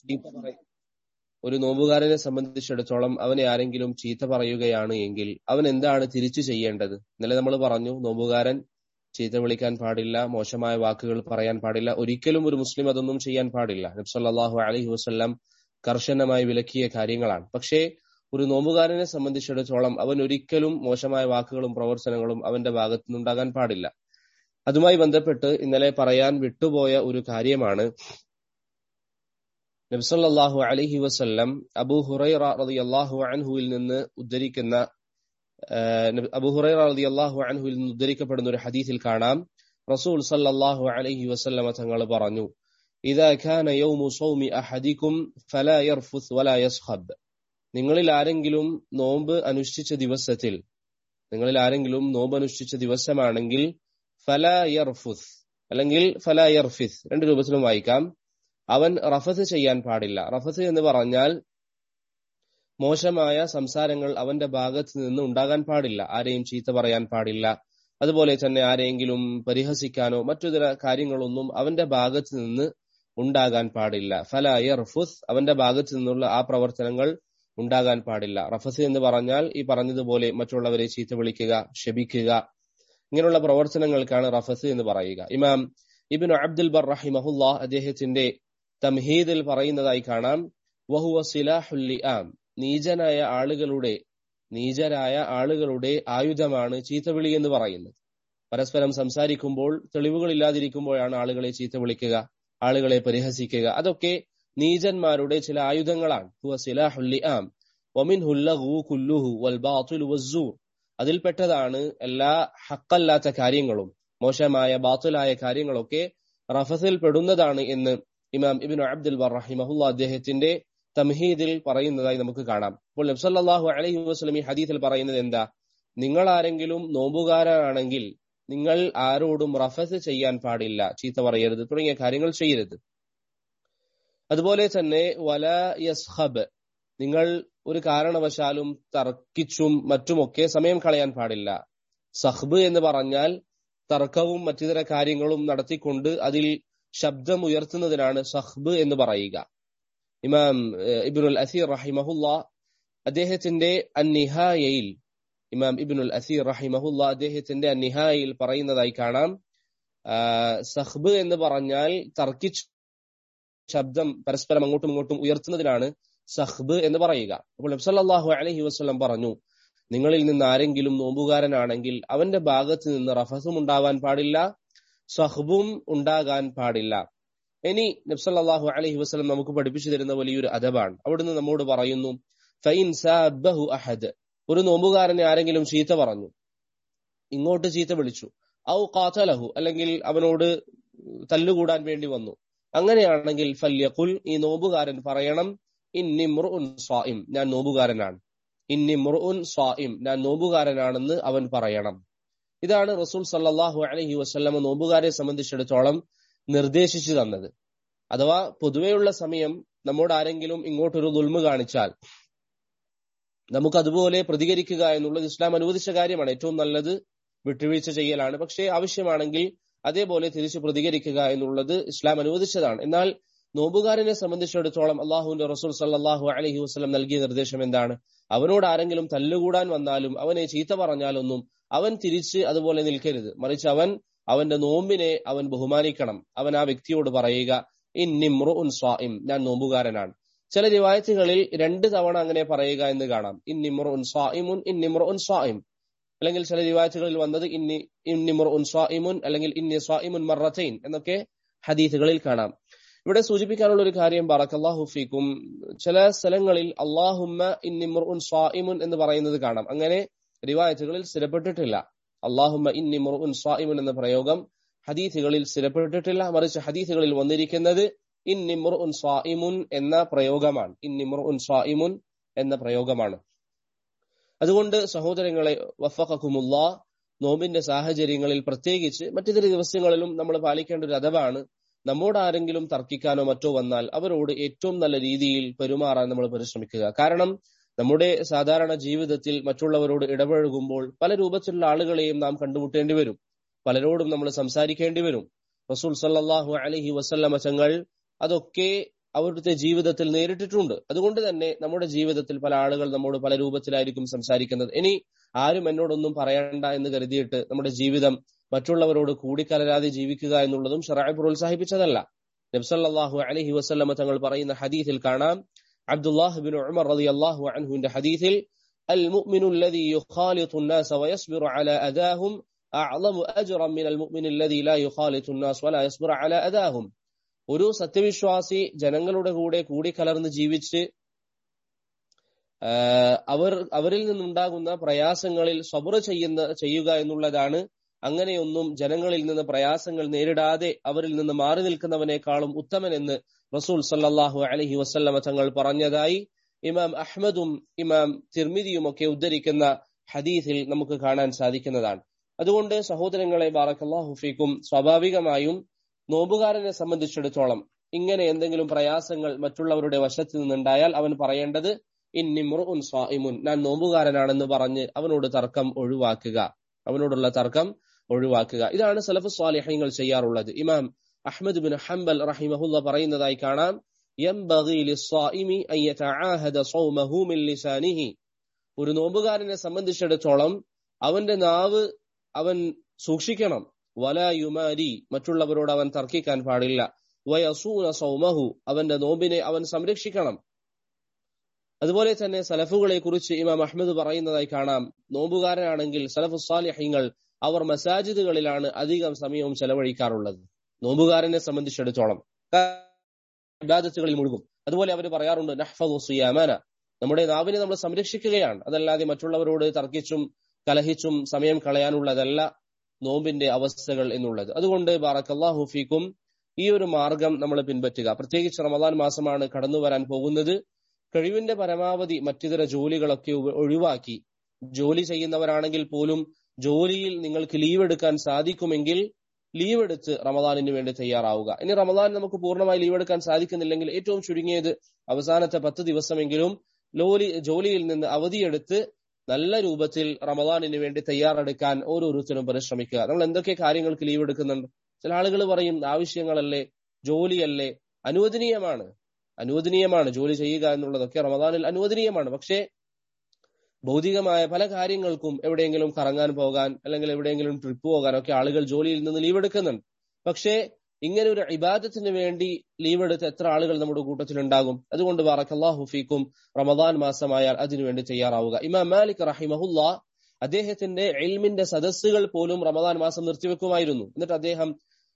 ചീത്ത പറയും ഒരു നോമ്പുകാരനെ സംബന്ധിച്ചിടത്തോളം അവനെ ആരെങ്കിലും ചീത്ത പറയുകയാണ് എങ്കിൽ അവൻ എന്താണ് തിരിച്ചു ചെയ്യേണ്ടത് ഇന്നലെ നമ്മൾ പറഞ്ഞു നോമ്പുകാരൻ ചീത്ത വിളിക്കാൻ പാടില്ല മോശമായ വാക്കുകൾ പറയാൻ പാടില്ല ഒരിക്കലും ഒരു മുസ്ലിം അതൊന്നും ചെയ്യാൻ പാടില്ല നബ്സല്ലാഹു അലഹി വസ്ല്ലാം കർശനമായി വിലക്കിയ കാര്യങ്ങളാണ് പക്ഷേ ഒരു നോമ്പുകാരനെ സംബന്ധിച്ചിടത്തോളം അവൻ ഒരിക്കലും മോശമായ വാക്കുകളും പ്രവർത്തനങ്ങളും അവന്റെ ഭാഗത്തു നിന്നുണ്ടാകാൻ പാടില്ല അതുമായി ബന്ധപ്പെട്ട് ഇന്നലെ പറയാൻ വിട്ടുപോയ ഒരു കാര്യമാണ് നബ്സല്ലാഹു അലഹി വസ്ല്ലം അബു ഹുറൈറ റളിയല്ലാഹു അൻഹുവിൽ നിന്ന് ഉദ്ധരിക്കുന്ന അബു ഹുറൈറ റളിയല്ലാഹു അൻഹുവിൽ നിന്ന് ഉദ്ധരിക്കപ്പെടുന്ന ഒരു ഹദീസിൽ കാണാം റസൂൽ സല്ലല്ലാഹു അലൈഹി വസല്ലമ തങ്ങൾ പറഞ്ഞു ഇദാ കാന യൗമു സൗമി അഹദികും ഫലാ യർഫുസ് വലാ യസ്ഖബ് നിങ്ങളിൽ ആരെങ്കിലും നോമ്പ് അനുഷ്ഠിച്ച ദിവസത്തിൽ നിങ്ങളിൽ ആരെങ്കിലും നോമ്പ് അനുഷ്ഠിച്ച ദിവസമാണെങ്കിൽ ഫലാ യർഫുസ് അല്ലെങ്കിൽ ഫലാ യർഫിസ് രണ്ട് രൂപത്തിലും വായിക്കാം അവൻ റഫസ് ചെയ്യാൻ പാടില്ല റഫസ് എന്ന് പറഞ്ഞാൽ മോശമായ സംസാരങ്ങൾ അവന്റെ ഭാഗത്ത് നിന്ന് ഉണ്ടാകാൻ പാടില്ല ആരെയും ചീത്ത പറയാൻ പാടില്ല അതുപോലെ തന്നെ ആരെങ്കിലും പരിഹസിക്കാനോ മറ്റു ചില കാര്യങ്ങളൊന്നും അവന്റെ ഭാഗത്ത് നിന്ന് ഉണ്ടാകാൻ പാടില്ല ഫല യർഫുസ് അവന്റെ ഭാഗത്ത് നിന്നുള്ള ആ പ്രവർത്തനങ്ങൾ ഉണ്ടാകാൻ പാടില്ല റഫസ് എന്ന് പറഞ്ഞാൽ ഈ പറഞ്ഞതുപോലെ മറ്റുള്ളവരെ ചീത്ത വിളിക്കുക ശപിക്കുക ഇങ്ങനെയുള്ള പ്രവർത്തനങ്ങൾക്കാണ് റഫസ് എന്ന് പറയുക ഇമാം ഇബിൻ അബ്ദുൽ ബർ റഹിമഹുല്ല അദ്ദേഹത്തിന്റെ തംഹീദിൽ പറയുന്നതായി കാണാം വഹുവ സിലാഹുല്ലി ആം നീചനായ ആളുകളുടെ നീചരായ ആളുകളുടെ ആയുധമാണ് ചീത്തവിളി എന്ന് പറയുന്നത് പരസ്പരം സംസാരിക്കുമ്പോൾ തെളിവുകളില്ലാതിരിക്കുമ്പോഴാണ് ആളുകളെ ചീത്ത വിളിക്കുക ആളുകളെ പരിഹസിക്കുക അതൊക്കെ നീചന്മാരുടെ ചില ആയുധങ്ങളാണ് ഹുവ സിലാഹുല്ലി ആം വമിൻ ഹുല്ലഹു കുല്ലുഹു വൽ ബാത്തുൽ വസ്സൂർ അതിൽപ്പെട്ടതാണ് എല്ലാ ഹക്കല്ലാത്ത കാര്യങ്ങളും മോശമായ ബാത്തുലായ കാര്യങ്ങളൊക്കെ റഫസിൽ പെടുന്നതാണ് എന്ന് ഇമാം ഇബിൻ അബ്ദുൽ ബർ റഹിമഹുല്ല അദ്ദേഹത്തിന്റെ തംഹീദിൽ പറയുന്നതായി നമുക്ക് കാണാം അപ്പോൾ നബ്സല്ലാഹു അലൈഹി വസ്ലം ഈ ഹദീസിൽ പറയുന്നത് എന്താ നിങ്ങൾ ആരെങ്കിലും നോമ്പുകാരാണെങ്കിൽ നിങ്ങൾ ആരോടും റഫസ് ചെയ്യാൻ പാടില്ല ചീത്ത പറയരുത് തുടങ്ങിയ കാര്യങ്ങൾ ചെയ്യരുത് അതുപോലെ തന്നെ വല യസ്ഹബ് നിങ്ങൾ ഒരു കാരണവശാലും തർക്കിച്ചും മറ്റുമൊക്കെ സമയം കളയാൻ പാടില്ല സഹ്ബ് എന്ന് പറഞ്ഞാൽ തർക്കവും മറ്റിതര കാര്യങ്ങളും നടത്തിക്കൊണ്ട് അതിൽ ശബ്ദം ഉയർത്തുന്നതിനാണ് സഹ്ബ് എന്ന് പറയുക ഇമാം ഇബിനുൽ അസീർ റഹിമഹുല്ല അദ്ദേഹത്തിന്റെ അന്നിഹായയിൽ ഇമാം ഇബിനുൽ അസീർ റഹിമഹുല്ല അദ്ദേഹത്തിന്റെ അന്നിഹായയിൽ പറയുന്നതായി കാണാം സഹ്ബ് എന്ന് പറഞ്ഞാൽ തർക്കിച്ച് ശബ്ദം പരസ്പരം അങ്ങോട്ടും ഇങ്ങോട്ടും ഉയർത്തുന്നതിനാണ് സഹ്ബ് എന്ന് പറയുക അപ്പോൾ നബ്സല്ലാഹു അലഹി വസ്ലം പറഞ്ഞു നിങ്ങളിൽ നിന്ന് ആരെങ്കിലും നോമ്പുകാരനാണെങ്കിൽ അവന്റെ ഭാഗത്ത് നിന്ന് റഫസും ഉണ്ടാവാൻ പാടില്ല സഹ്ബും ഉണ്ടാകാൻ പാടില്ല ഇനി നബ്സല്ലാഹു അലഹി വസ്ലം നമുക്ക് പഠിപ്പിച്ചു തരുന്ന വലിയൊരു അദബാണ് അവിടുന്ന് നമ്മോട് പറയുന്നു ഫൈൻ സാബഹു അഹദ് ഒരു നോമ്പുകാരനെ ആരെങ്കിലും ചീത്ത പറഞ്ഞു ഇങ്ങോട്ട് ചീത്ത വിളിച്ചു ഔ കാത്തലഹു അല്ലെങ്കിൽ അവനോട് തല്ലുകൂടാൻ വേണ്ടി വന്നു അങ്ങനെയാണെങ്കിൽ ഫല്യഖുൽ ഈ നോമ്പുകാരൻ പറയണം ഇന്നിമ്രുൻ സ്വായിം ഞാൻ നോമ്പുകാരനാണ് ഇന്നിമ്രുൻ സ്വായിം ഞാൻ നോമ്പുകാരനാണെന്ന് അവൻ പറയണം ഇതാണ് റസൂൽ സല്ലാഹു അലഹി വസ്ലമ നോമ്പുകാരെ സംബന്ധിച്ചിടത്തോളം നിർദ്ദേശിച്ചു തന്നത് അഥവാ പൊതുവെയുള്ള സമയം നമ്മോട് ആരെങ്കിലും ഇങ്ങോട്ടൊരു ദുൽമ കാണിച്ചാൽ നമുക്ക് അതുപോലെ പ്രതികരിക്കുക എന്നുള്ളത് ഇസ്ലാം അനുവദിച്ച കാര്യമാണ് ഏറ്റവും നല്ലത് വിട്ടുവീഴ്ച ചെയ്യലാണ് പക്ഷേ ആവശ്യമാണെങ്കിൽ അതേപോലെ തിരിച്ചു പ്രതികരിക്കുക എന്നുള്ളത് ഇസ്ലാം അനുവദിച്ചതാണ് എന്നാൽ നോമ്പുകാരനെ സംബന്ധിച്ചിടത്തോളം അള്ളാഹുവിന്റെ റസൂൽ സല്ലാഹു അലഹി വസ്ലം നൽകിയ നിർദ്ദേശം എന്താണ് അവനോട് ആരെങ്കിലും തല്ലുകൂടാൻ വന്നാലും അവനെ ചീത്ത പറഞ്ഞാലൊന്നും അവൻ തിരിച്ച് അതുപോലെ നിൽക്കരുത് മറിച്ച് അവൻ അവന്റെ നോമ്പിനെ അവൻ ബഹുമാനിക്കണം അവൻ ആ വ്യക്തിയോട് പറയുക ഇന്നിമ്രുൻ സ്വായിം ഞാൻ നോമ്പുകാരനാണ് ചില റിവായത്തുകളിൽ രണ്ട് തവണ അങ്ങനെ പറയുക എന്ന് കാണാം ഇന്നിമ്രുൻ സ്വായിമുൻ ഇന്നിമ്രുൻ സ്വായിം അല്ലെങ്കിൽ ചില റിവായത്തുകളിൽ വന്നത് ഇന്നി ഇന്നിമ്രുൻ സ്വായിമുൻ അല്ലെങ്കിൽ ഇന്നി സ്വായിമുൻ മറത്തൈൻ എന്നൊക്കെ ഹദീസുകളിൽ കാണാം ഇവിടെ സൂചിപ്പിക്കാനുള്ള ഒരു കാര്യം ബറക്കല്ലാഹു ഫീക്കും ചില സ്ഥലങ്ങളിൽ അള്ളാഹുമ്മ ഇന്നിമ്രുൻ സ്വായിമുൻ എന്ന് പറയുന്നത് കാണാം അങ്ങനെ റിവായത്തുകളിൽ സ്ഥിരപ്പെട്ടിട്ടില്ല അള്ളാഹുമ്മ ഇന്നിമ്രുൻ സ്വായിമുൻ എന്ന പ്രയോഗം ഹദീസുകളിൽ സ്ഥിരപ്പെട്ടിട്ടില്ല മറിച്ച് ഹദീസുകളിൽ വന്നിരിക്കുന്നത് ഇന്നിമ്രുൻ സ്വായിമുൻ എന്ന പ്രയോഗമാണ് ഇന്നിമ്രുൻ സ്വായിമുൻ എന്ന പ്രയോഗമാണ് അതുകൊണ്ട് സഹോദരങ്ങളെ വഫഖക്കുമുള്ള നോമ്പിന്റെ സാഹചര്യങ്ങളിൽ പ്രത്യേകിച്ച് മറ്റു ചില ദിവസങ്ങളിലും നമ്മൾ പാലിക്കേണ്ട ഒരു അഥവാണ് നമ്മോട് ആരെങ്കിലും തർക്കിക്കാനോ മറ്റോ വന്നാൽ അവരോട് ഏറ്റവും നല്ല രീതിയിൽ പെരുമാറാൻ നമ്മൾ പരിശ്രമിക്കുക കാരണം നമ്മുടെ സാധാരണ ജീവിതത്തിൽ മറ്റുള്ളവരോട് ഇടപഴകുമ്പോൾ പല രൂപത്തിലുള്ള ആളുകളെയും നാം കണ്ടുമുട്ടേണ്ടി വരും പലരോടും നമ്മൾ സംസാരിക്കേണ്ടി വരും റസൂൽ സല്ലാഹു അലഹി വസല്ലമ തങ്ങൾ അതൊക്കെ അവരുടെ ജീവിതത്തിൽ നേരിട്ടിട്ടുണ്ട് അതുകൊണ്ട് തന്നെ നമ്മുടെ ജീവിതത്തിൽ പല ആളുകൾ നമ്മോട് പല രൂപത്തിലായിരിക്കും സംസാരിക്കുന്നത് ഇനി ആരും എന്നോടൊന്നും പറയണ്ട എന്ന് കരുതിയിട്ട് നമ്മുടെ ജീവിതം മറ്റുള്ളവരോട് കൂടിക്കലരാതെ ജീവിക്കുക എന്നുള്ളതും ഷറായി പ്രോത്സാഹിപ്പിച്ചതല്ല നബ്സല്ലാഹു അലഹി വസ്ല്ലമ തങ്ങൾ പറയുന്ന ഹദീസിൽ കാണാം അബ്ദുല്ലാഹ് ബിൻ ഉമർ റളിയല്ലാഹു അൻഹുവിന്റെ ഹദീസിൽ المؤمن الذي يخالط الناس ويصبر على أذاهم أعظم أجرا من المؤمن الذي لا يخالط الناس ولا يصبر على أذاهم ഒരു സത്യവിശ്വാസി ജനങ്ങളുടെ കൂടെ കൂടിക്കലർന്ന് ജീവിച്ച് അവർ അവരിൽ നിന്നുണ്ടാകുന്ന പ്രയാസങ്ങളിൽ സബുറ ചെയ്യുന്ന ചെയ്യുക എന്നുള്ളതാണ് അങ്ങനെയൊന്നും ജനങ്ങളിൽ നിന്ന് പ്രയാസങ്ങൾ നേരിടാതെ അവരിൽ നിന്ന് മാറി നിൽക്കുന്നവനേക്കാളും ഉത്തമനെന്ന് റസൂൽ സല്ലാഹു അലഹി വസ്ല്ലമ തങ്ങൾ പറഞ്ഞതായി ഇമാം അഹ്മദും ഇമാം തിർമിദിയും ഒക്കെ ഉദ്ധരിക്കുന്ന ഹദീസിൽ നമുക്ക് കാണാൻ സാധിക്കുന്നതാണ് അതുകൊണ്ട് സഹോദരങ്ങളെ ബാറക്കല്ലാഹുഫിക്കും സ്വാഭാവികമായും നോമ്പുകാരനെ സംബന്ധിച്ചിടത്തോളം ഇങ്ങനെ എന്തെങ്കിലും പ്രയാസങ്ങൾ മറ്റുള്ളവരുടെ വശത്ത് നിന്നുണ്ടായാൽ അവൻ പറയേണ്ടത് ഇന്നിമുൻ സ്വായിമുൻ ഞാൻ നോമ്പുകാരനാണെന്ന് പറഞ്ഞ് അവനോട് തർക്കം ഒഴിവാക്കുക അവനോടുള്ള തർക്കം ഒഴിവാക്കുക ഇതാണ് സലഫ് സ്വാലിഹ്യങ്ങൾ ചെയ്യാറുള്ളത് ഇമാം അഹ്മദ് ബിൻ ഹംബൽ റഹിമഹുല്ല പറയുന്നതായി കാണാം ഒരു നോമ്പുകാരനെ സംബന്ധിച്ചിടത്തോളം അവന്റെ നാവ് അവൻ സൂക്ഷിക്കണം വലായുമാരി മറ്റുള്ളവരോട് അവൻ തർക്കിക്കാൻ പാടില്ല വയസൂന സൗമഹു അവന്റെ നോമ്പിനെ അവൻ സംരക്ഷിക്കണം അതുപോലെ തന്നെ സലഫുകളെ കുറിച്ച് ഇമാം അഹമ്മദ് പറയുന്നതായി കാണാം നോമ്പുകാരനാണെങ്കിൽ സലഫു സാലിഹ്യങ്ങൾ അവർ മസാജിദുകളിലാണ് അധികം സമയവും ചെലവഴിക്കാറുള്ളത് നോമ്പുകാരനെ സംബന്ധിച്ചിടത്തോളം ഇബാദത്തുകളിൽ മുഴുകും അതുപോലെ അവർ പറയാറുണ്ട് നഹ്ഫദു സിയാമാന നമ്മുടെ നാവിനെ നമ്മൾ സംരക്ഷിക്കുകയാണ് അതല്ലാതെ മറ്റുള്ളവരോട് തർക്കിച്ചും കലഹിച്ചും സമയം കളയാനുള്ളതല്ല നോമ്പിന്റെ അവസ്ഥകൾ എന്നുള്ളത് അതുകൊണ്ട് ബാറക്കല്ലാഹു ഫീക്കും ഈ ഒരു മാർഗം നമ്മൾ പിൻപറ്റുക പ്രത്യേകിച്ച് റമദാൻ മാസമാണ് കടന്നു വരാൻ പോകുന്നത് കഴിവിന്റെ പരമാവധി മറ്റിതര ജോലികളൊക്കെ ഒഴിവാക്കി ജോലി ചെയ്യുന്നവരാണെങ്കിൽ പോലും ജോലിയിൽ നിങ്ങൾക്ക് ലീവ് എടുക്കാൻ സാധിക്കുമെങ്കിൽ ലീവ് എടുത്ത് റമദാനിന് വേണ്ടി തയ്യാറാവുക ഇനി റമദാൻ നമുക്ക് പൂർണ്ണമായി ലീവ് എടുക്കാൻ സാധിക്കുന്നില്ലെങ്കിൽ ഏറ്റവും ചുരുങ്ങിയത് അവസാനത്തെ പത്ത് ദിവസമെങ്കിലും ലോലി ജോലിയിൽ നിന്ന് അവധിയെടുത്ത് നല്ല രൂപത്തിൽ റമദാനിന് വേണ്ടി തയ്യാറെടുക്കാൻ ഓരോരുത്തരും പരിശ്രമിക്കുക നമ്മൾ എന്തൊക്കെ കാര്യങ്ങൾക്ക് ലീവ് എടുക്കുന്നുണ്ട് ചില ആളുകൾ പറയും ആവശ്യങ്ങളല്ലേ ജോലിയല്ലേ അനുവദനീയമാണ് അനുവദനീയമാണ് ജോലി ചെയ്യുക എന്നുള്ളതൊക്കെ റമദാനിൽ അനുവദനീയമാണ് പക്ഷേ ഭൗതികമായ പല കാര്യങ്ങൾക്കും എവിടെയെങ്കിലും കറങ്ങാൻ പോകാൻ അല്ലെങ്കിൽ എവിടെയെങ്കിലും ട്രിപ്പ് പോകാൻ ഒക്കെ ആളുകൾ ജോലിയിൽ നിന്ന് ലീവ് എടുക്കുന്നുണ്ട് പക്ഷേ ഇങ്ങനെ ഒരു ഇബാദത്തിന് വേണ്ടി ലീവ് എടുത്ത് എത്ര ആളുകൾ നമ്മുടെ കൂട്ടത്തിൽ ഉണ്ടാകും അതുകൊണ്ട് ബാറക്കല്ലാഹു ഫീക്കും റമദാൻ മാസമായാൽ അതിനുവേണ്ടി തയ്യാറാവുക ഇമാം മാലിക് റഹിമഹുല്ല അദ്ദേഹത്തിന്റെ എൽമിന്റെ സദസ്സുകൾ പോലും റമദാൻ മാസം നിർത്തിവെക്കുമായിരുന്നു എന്നിട്ട് അദ്ദേഹം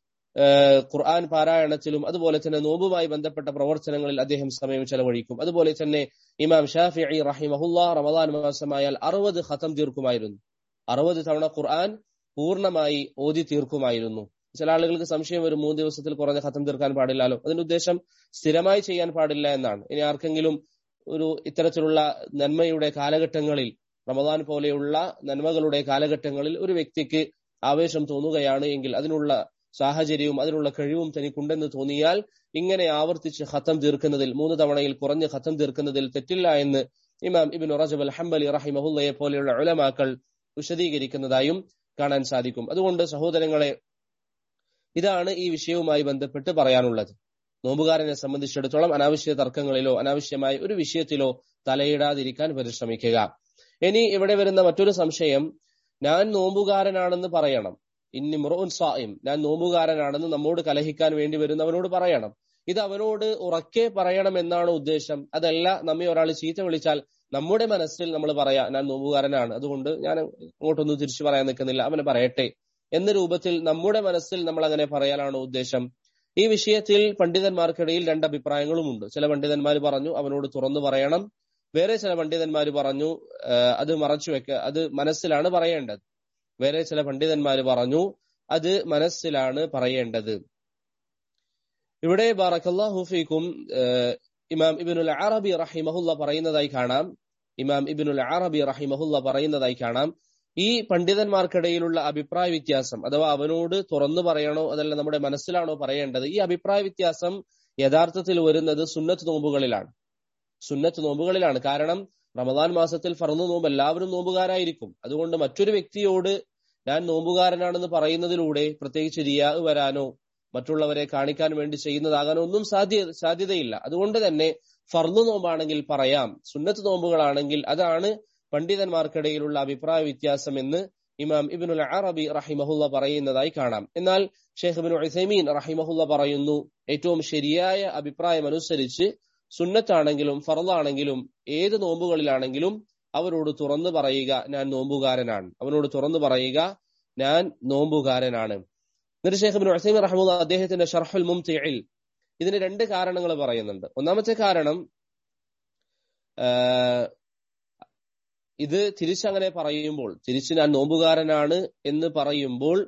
ഖുർആൻ പാരായണത്തിലും അതുപോലെ തന്നെ നോമ്പുമായി ബന്ധപ്പെട്ട പ്രവർത്തനങ്ങളിൽ അദ്ദേഹം സമയം ചെലവഴിക്കും അതുപോലെ തന്നെ ഇമാം ഷാഫി റഹിമഹുല്ല റമദാൻ മാസമായാൽ അറുപത് ഖത്തം തീർക്കുമായിരുന്നു അറുപത് തവണ ഖുർആൻ പൂർണ്ണമായി ഓതി തീർക്കുമായിരുന്നു ചില ആളുകൾക്ക് സംശയം ഒരു മൂന്ന് ദിവസത്തിൽ കുറഞ്ഞ ഖത്തം തീർക്കാൻ പാടില്ലല്ലോ അതിന്റെ ഉദ്ദേശം സ്ഥിരമായി ചെയ്യാൻ പാടില്ല എന്നാണ് ഇനി ആർക്കെങ്കിലും ഒരു ഇത്തരത്തിലുള്ള നന്മയുടെ കാലഘട്ടങ്ങളിൽ റമദാൻ പോലെയുള്ള നന്മകളുടെ കാലഘട്ടങ്ങളിൽ ഒരു വ്യക്തിക്ക് ആവേശം തോന്നുകയാണ് എങ്കിൽ അതിനുള്ള സാഹചര്യവും അതിനുള്ള കഴിവും തനിക്കുണ്ടെന്ന് തോന്നിയാൽ ഇങ്ങനെ ആവർത്തിച്ച് ഖത്തം തീർക്കുന്നതിൽ മൂന്ന് തവണയിൽ കുറഞ്ഞ് ഖത്തം തീർക്കുന്നതിൽ തെറ്റില്ല എന്ന് ഇമാം ഇബിൻ റജബ് അൽ ഹംബലി റഹിമഹുല്ലയെ പോലെയുള്ള ഉലമാക്കൾ വിശദീകരിക്കുന്നതായും കാണാൻ സാധിക്കും അതുകൊണ്ട് സഹോദരങ്ങളെ ഇതാണ് ഈ വിഷയവുമായി ബന്ധപ്പെട്ട് പറയാനുള്ളത് നോമ്പുകാരനെ സംബന്ധിച്ചിടത്തോളം അനാവശ്യ തർക്കങ്ങളിലോ അനാവശ്യമായ ഒരു വിഷയത്തിലോ തലയിടാതിരിക്കാൻ പരിശ്രമിക്കുക ഇനി ഇവിടെ വരുന്ന മറ്റൊരു സംശയം ഞാൻ നോമ്പുകാരനാണെന്ന് പറയണം ഇന്നി മുറോൻ സായിം ഞാൻ നോമ്പുകാരനാണെന്ന് നമ്മോട് കലഹിക്കാൻ വേണ്ടി വരുന്നവനോട് പറയണം ഇത് അവനോട് ഉറക്കെ പറയണം എന്നാണ് ഉദ്ദേശം അതല്ല നമ്മെ ഒരാൾ ചീത്ത വിളിച്ചാൽ നമ്മുടെ മനസ്സിൽ നമ്മൾ പറയാ ഞാൻ നോമ്പുകാരനാണ് അതുകൊണ്ട് ഞാൻ അങ്ങോട്ടൊന്നും തിരിച്ചു പറയാൻ നിൽക്കുന്നില്ല അവനെ പറയട്ടെ എന്ന രൂപത്തിൽ നമ്മുടെ മനസ്സിൽ നമ്മൾ അങ്ങനെ പറയാനാണ് ഉദ്ദേശം ഈ വിഷയത്തിൽ പണ്ഡിതന്മാർക്കിടയിൽ രണ്ട് അഭിപ്രായങ്ങളുമുണ്ട് ചില പണ്ഡിതന്മാർ പറഞ്ഞു അവനോട് തുറന്നു പറയണം വേറെ ചില പണ്ഡിതന്മാർ പറഞ്ഞു അത് മറച്ചു വെക്ക അത് മനസ്സിലാണ് പറയേണ്ടത് വേറെ ചില പണ്ഡിതന്മാർ പറഞ്ഞു അത് മനസ്സിലാണ് പറയേണ്ടത് ഇവിടെ ബാറക്കല്ലാഹുഫിക്കും ഇമാം ഇബിനുൽ അറബി റഹിമഹുല്ല പറയുന്നതായി കാണാം ഇമാം ഇബിനുൽ അറബി റഹിമഹുല്ല പറയുന്നതായി കാണാം ഈ പണ്ഡിതന്മാർക്കിടയിലുള്ള അഭിപ്രായ വ്യത്യാസം അഥവാ അവനോട് തുറന്നു പറയണോ അതല്ല നമ്മുടെ മനസ്സിലാണോ പറയേണ്ടത് ഈ അഭിപ്രായ വ്യത്യാസം യഥാർത്ഥത്തിൽ വരുന്നത് സുന്നത്ത് നോമ്പുകളിലാണ് സുന്നത്ത് നോമ്പുകളിലാണ് കാരണം റമദാൻ മാസത്തിൽ ഫർന്ന് നോമ്പ് എല്ലാവരും നോമ്പുകാരായിരിക്കും അതുകൊണ്ട് മറ്റൊരു വ്യക്തിയോട് ഞാൻ നോമ്പുകാരനാണെന്ന് പറയുന്നതിലൂടെ പ്രത്യേകിച്ച് റിയാ വരാനോ മറ്റുള്ളവരെ കാണിക്കാൻ വേണ്ടി ചെയ്യുന്നതാകാൻ ഒന്നും സാധ്യ സാധ്യതയില്ല അതുകൊണ്ട് തന്നെ ഫർദു നോമ്പാണെങ്കിൽ പറയാം സുന്നത്ത് നോമ്പുകളാണെങ്കിൽ അതാണ് പണ്ഡിതന്മാർക്കിടയിലുള്ള അഭിപ്രായ വ്യത്യാസം എന്ന് ഇമാം ഇബിനുൽ അറബി റഹിമഹുല്ല പറയുന്നതായി കാണാം എന്നാൽ ഷെയ്ഖ് ഇബിൻ ഉസൈമീൻ റഹിമഹുല്ല പറയുന്നു ഏറ്റവും ശരിയായ അഭിപ്രായം അനുസരിച്ച് സുന്നത്താണെങ്കിലും ഫറലാണെങ്കിലും ഏത് നോമ്പുകളിലാണെങ്കിലും അവരോട് തുറന്നു പറയുക ഞാൻ നോമ്പുകാരനാണ് അവനോട് തുറന്നു പറയുക ഞാൻ നോമ്പുകാരനാണ് എന്നിട്ട് ഷെയ്ഖ് ഇബിൻ ഉസൈമീൻ റഹമുല്ല അദ്ദേഹത്തിന്റെ ഷർഹുൽ മുംതിഇൽ ഇതിന് രണ്ട് കാരണങ്ങൾ പറയുന്നുണ്ട് ഒന്നാമത്തെ കാരണം ഇത് തിരിച്ചങ്ങനെ പറയുമ്പോൾ തിരിച്ച് ഞാൻ നോമ്പുകാരനാണ് എന്ന് പറയുമ്പോൾ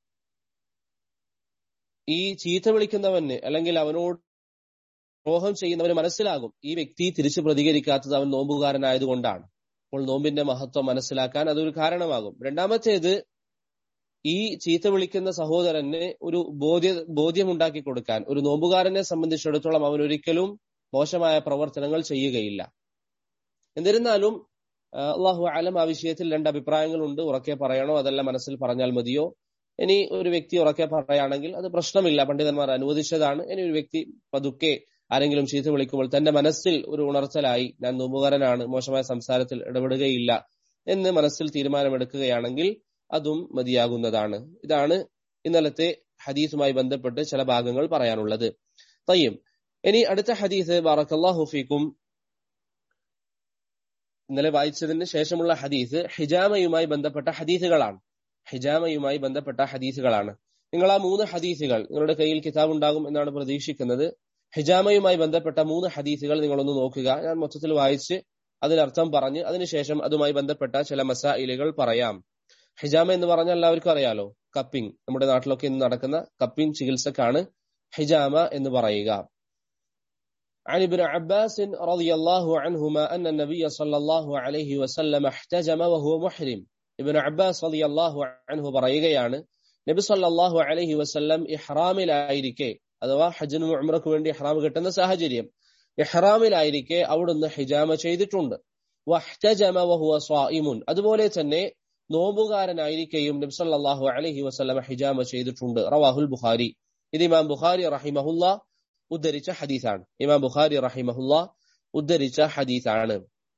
ഈ ചീത്ത വിളിക്കുന്നവന് അല്ലെങ്കിൽ അവനോട് ദ്രോഹം ചെയ്യുന്നവന് മനസ്സിലാകും ഈ വ്യക്തി തിരിച്ചു പ്രതികരിക്കാത്തത് അവൻ നോമ്പുകാരനായതുകൊണ്ടാണ് അപ്പോൾ നോമ്പിന്റെ മഹത്വം മനസ്സിലാക്കാൻ അതൊരു കാരണമാകും രണ്ടാമത്തേത് ഈ ചീത്ത വിളിക്കുന്ന സഹോദരന് ഒരു ബോധ്യ ബോധ്യമുണ്ടാക്കി കൊടുക്കാൻ ഒരു നോമ്പുകാരനെ സംബന്ധിച്ചിടത്തോളം അവൻ ഒരിക്കലും മോശമായ പ്രവർത്തനങ്ങൾ ചെയ്യുകയില്ല എന്നിരുന്നാലും അള്ളാഹു ആലം ആ വിഷയത്തിൽ രണ്ട് അഭിപ്രായങ്ങളുണ്ട് ഉറക്കെ പറയണോ അതല്ല മനസ്സിൽ പറഞ്ഞാൽ മതിയോ ഇനി ഒരു വ്യക്തി ഉറക്കെ പറയുകയാണെങ്കിൽ അത് പ്രശ്നമില്ല പണ്ഡിതന്മാർ അനുവദിച്ചതാണ് ഇനി ഒരു വ്യക്തി പതുക്കെ ആരെങ്കിലും ചീത്ത വിളിക്കുമ്പോൾ തന്റെ മനസ്സിൽ ഒരു ഉണർത്തലായി ഞാൻ നോമ്പുകാരനാണ് മോശമായ സംസാരത്തിൽ ഇടപെടുകയില്ല എന്ന് മനസ്സിൽ തീരുമാനമെടുക്കുകയാണെങ്കിൽ അതും മതിയാകുന്നതാണ് ഇതാണ് ഇന്നലത്തെ ഹദീസുമായി ബന്ധപ്പെട്ട് ചില ഭാഗങ്ങൾ പറയാനുള്ളത് തയ്യം ഇനി അടുത്ത ഹദീസ് ബാറക്കല്ലാഹു ഫീക്കും ഇന്നലെ വായിച്ചതിന് ശേഷമുള്ള ഹദീസ് ഹിജാമയുമായി ബന്ധപ്പെട്ട ഹദീസുകളാണ് ഹിജാമയുമായി ബന്ധപ്പെട്ട ഹദീസുകളാണ് നിങ്ങൾ ആ മൂന്ന് ഹദീസുകൾ നിങ്ങളുടെ കയ്യിൽ കിതാബ് ഉണ്ടാകും എന്നാണ് പ്രതീക്ഷിക്കുന്നത് ഹിജാമയുമായി ബന്ധപ്പെട്ട മൂന്ന് ഹദീസുകൾ നിങ്ങളൊന്ന് നോക്കുക ഞാൻ മൊത്തത്തിൽ വായിച്ച് അതിനർത്ഥം പറഞ്ഞ് അതിനുശേഷം അതുമായി ബന്ധപ്പെട്ട ചില മസായിലുകൾ പറയാം ഹിജാമ എന്ന് പറഞ്ഞാൽ എല്ലാവർക്കും അറിയാലോ കപ്പിംഗ് നമ്മുടെ നാട്ടിലൊക്കെ ഇന്ന് നടക്കുന്ന കപ്പിംഗ് ചികിത്സക്കാണ് ഹിജാമ എന്ന് പറയുക عن ابن عباس رضي الله عنهما أن النبي صلى الله عليه وسلم احتجم وهو محرم ابن عباس رضي الله عنه പറയുകയാണ് നബി സല്ലല്ലാഹു അലൈഹി വസല്ലം ഇഹ്റാമിലായിരിക്കെ അഥവാ ഹജ്ജിന് ഉംറക്ക് വേണ്ടി ഇഹ്റാം കിട്ടുന്ന സാഹചര്യം ഇഹ്റാമിലായിരിക്കെ അവിടുന്ന് ഹിജാമ ചെയ്തിട്ടുണ്ട് വഹ്തജമ വഹുവ സ്വായിമുൻ അതുപോലെ തന്നെ നോമ്പുകാരനായിരിക്കെയും നബി സല്ലല്ലാഹു അലൈഹി വസല്ലം ഹിജാമ ചെയ്തിട്ടുണ്ട് റവാഹുൽ ബുഖാരി ഇത് ഇമാം ബുഖാരി റഹിമഹുല്ല ഉദ്ധരിച്ച ഹദീസാണ് ഇമാം ബുഖാരി റഹിമഹുല്ല ഉദ്ധരിച്ച ഹദീസാണ്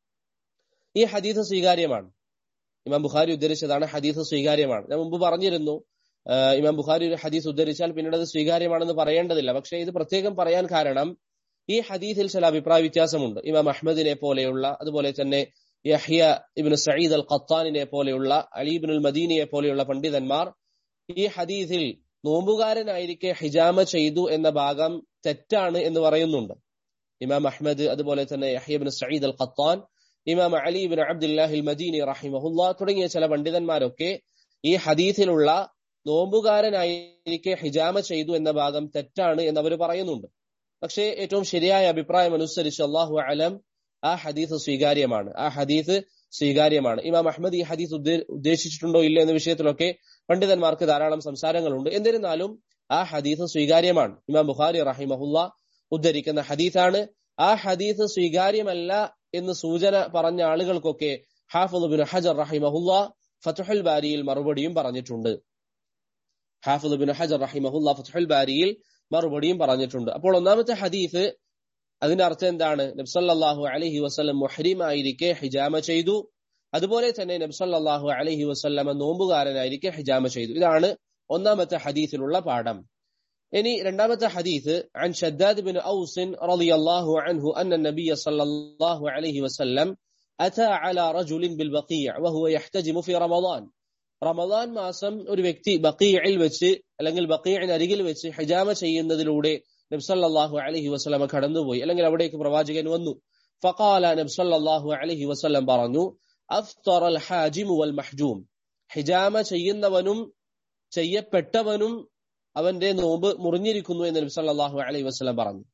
ഈ ഹദീസ് സ്വീകാര്യമാണ് ഇമാം ബുഖാരി ഉദ്ധരിച്ചതാണ് ഹദീസ് സ്വീകാര്യമാണ് ഞാൻ മുമ്പ് പറഞ്ഞിരുന്നു ഇമാം ബുഖാരി ഒരു ഹദീസ് ഉദ്ധരിച്ചാൽ പിന്നീട് അത് സ്വീകാര്യമാണെന്ന് പറയേണ്ടതില്ല പക്ഷേ ഇത് പ്രത്യേകം പറയാൻ കാരണം ഈ ഹദീസിൽ ചില അഭിപ്രായ വ്യത്യാസമുണ്ട് ഇമാം അഹമ്മദിനെ പോലെയുള്ള അതുപോലെ തന്നെ യഹ്യ ഇബിൻ സയ്യിദ് അൽ ഖത്താനിനെ പോലെയുള്ള അലീബിനുൽ മദീനിയെ പോലെയുള്ള പണ്ഡിതന്മാർ ഈ ഹദീസിൽ നോമ്പുകാരനായിരിക്കെ ഹിജാമ ചെയ്തു എന്ന ഭാഗം തെറ്റാണ് എന്ന് പറയുന്നുണ്ട് ഇമാം അഹമ്മദ് അതുപോലെ തന്നെ യഹ്യബിൻ സയ്യിദ് അൽ ഖത്താൻ ഇമാം അലിബിൻ അബ്ദുല്ലാഹിൽ മദീനി റഹിമഹുല്ല തുടങ്ങിയ ചില പണ്ഡിതന്മാരൊക്കെ ഈ ഹദീസിലുള്ള നോമ്പുകാരനായിരിക്കെ ഹിജാമ ചെയ്തു എന്ന ഭാഗം തെറ്റാണ് എന്ന് അവർ പറയുന്നുണ്ട് പക്ഷേ ഏറ്റവും ശരിയായ അഭിപ്രായം അനുസരിച്ച് അള്ളാഹു അലം ആ ഹദീസ് സ്വീകാര്യമാണ് ആ ഹദീസ് സ്വീകാര്യമാണ് ഇമാം അഹമ്മദ് ഈ ഹദീസ് ഉദ്ദേശിച്ചിട്ടുണ്ടോ ഇല്ല എന്ന വിഷയത്തിലൊക്കെ പണ്ഡിതന്മാർക്ക് ധാരാളം സംസാരങ്ങളുണ്ട് എന്നിരുന്നാലും ആ ഹദീസ് സ്വീകാര്യമാണ് ഇമാം ബുഖാരി റഹിമഹുല്ല ഉദ്ധരിക്കുന്ന ഹദീസാണ് ആ ഹദീസ് സ്വീകാര്യമല്ല എന്ന് സൂചന പറഞ്ഞ ആളുകൾക്കൊക്കെ ഹാഫുദ് ബിൻ ഹജർ റഹിമഹുല്ല ഫതുഹുൽ ബാരിയിൽ മറുപടിയും പറഞ്ഞിട്ടുണ്ട് ഹാഫുദ് ബിൻ ഹജർ റഹിമഹുല്ല ഫതുഹുൽ ബാരിയിൽ മറുപടിയും പറഞ്ഞിട്ടുണ്ട് അപ്പോൾ ഒന്നാമത്തെ ഹദീസ് അതിന്റെ അർത്ഥം എന്താണ് നബ്സല്ലാഹു അലഹി വസ്ലം മുഹരിമായിരിക്കെ ഹിജാമ ചെയ്തു അതുപോലെ തന്നെ നബ്സല്ലാഹു അലഹി വസ്ലമ നോമ്പുകാരനായിരിക്കെ ഹിജാമ ചെയ്തു ഇതാണ് ഒന്നാമത്തെ ഹദീസിലുള്ള പാഠം ഇനി രണ്ടാമത്തെ ഹദീസ് عن شداد بن أوس رضي الله عنه أن النبي صلى الله عليه وسلم أتى على رجل بالبقيع وهو يحتجم في رمضان റമദാൻ മാസം ഒരു വ്യക്തി ബക്കീയിൽ വെച്ച് അല്ലെങ്കിൽ ബക്കീഴിന് അരികിൽ വെച്ച് ഹിജാമ ചെയ്യുന്നതിലൂടെ നബ്സല്ലാഹു അലഹി വസ്ലമ കടന്നുപോയി അല്ലെങ്കിൽ അവിടേക്ക് പ്രവാചകൻ വന്നു ഫഖാല നബ്സല്ലാഹു അലഹി വസ്ലം പറഞ്ഞു അഫ്തർ അൽ ഹാജിമു വൽ മഹ്ജൂം ഹിജാമ ചെയ്യുന്നവനും ചെയ്യപ്പെട്ടവനും അവന്റെ നോമ്പ് മുറിഞ്ഞിരിക്കുന്നു എന്ന് നബി സല്ലല്ലാഹു അലൈഹി വസല്ലം പറഞ്ഞു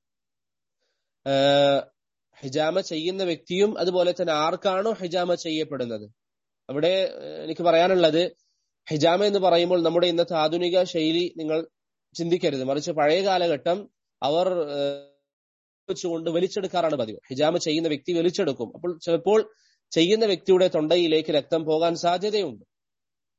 ഹിജാമ ചെയ്യുന്ന വ്യക്തിയും അതുപോലെ തന്നെ ആർക്കാണോ ഹിജാമ ചെയ്യപ്പെടുന്നത് അവിടെ എനിക്ക് പറയാനുള്ളത് ഹിജാമ എന്ന് പറയുമ്പോൾ നമ്മുടെ ഇന്നത്തെ ആധുനിക ശൈലി നിങ്ങൾ ചിന്തിക്കരുത് മറിച്ച് പഴയ കാലഘട്ടം അവർ വെച്ചുകൊണ്ട് വലിച്ചെടുക്കാറാണ് പതിവ് ഹിജാമ ചെയ്യുന്ന വ്യക്തി വലിച്ചെടുക്കും അപ്പോൾ ചിലപ്പോൾ ചെയ്യുന്ന വ്യക്തിയുടെ തൊണ്ടയിലേക്ക് രക്തം പോകാൻ സാധ്യതയുണ്ട്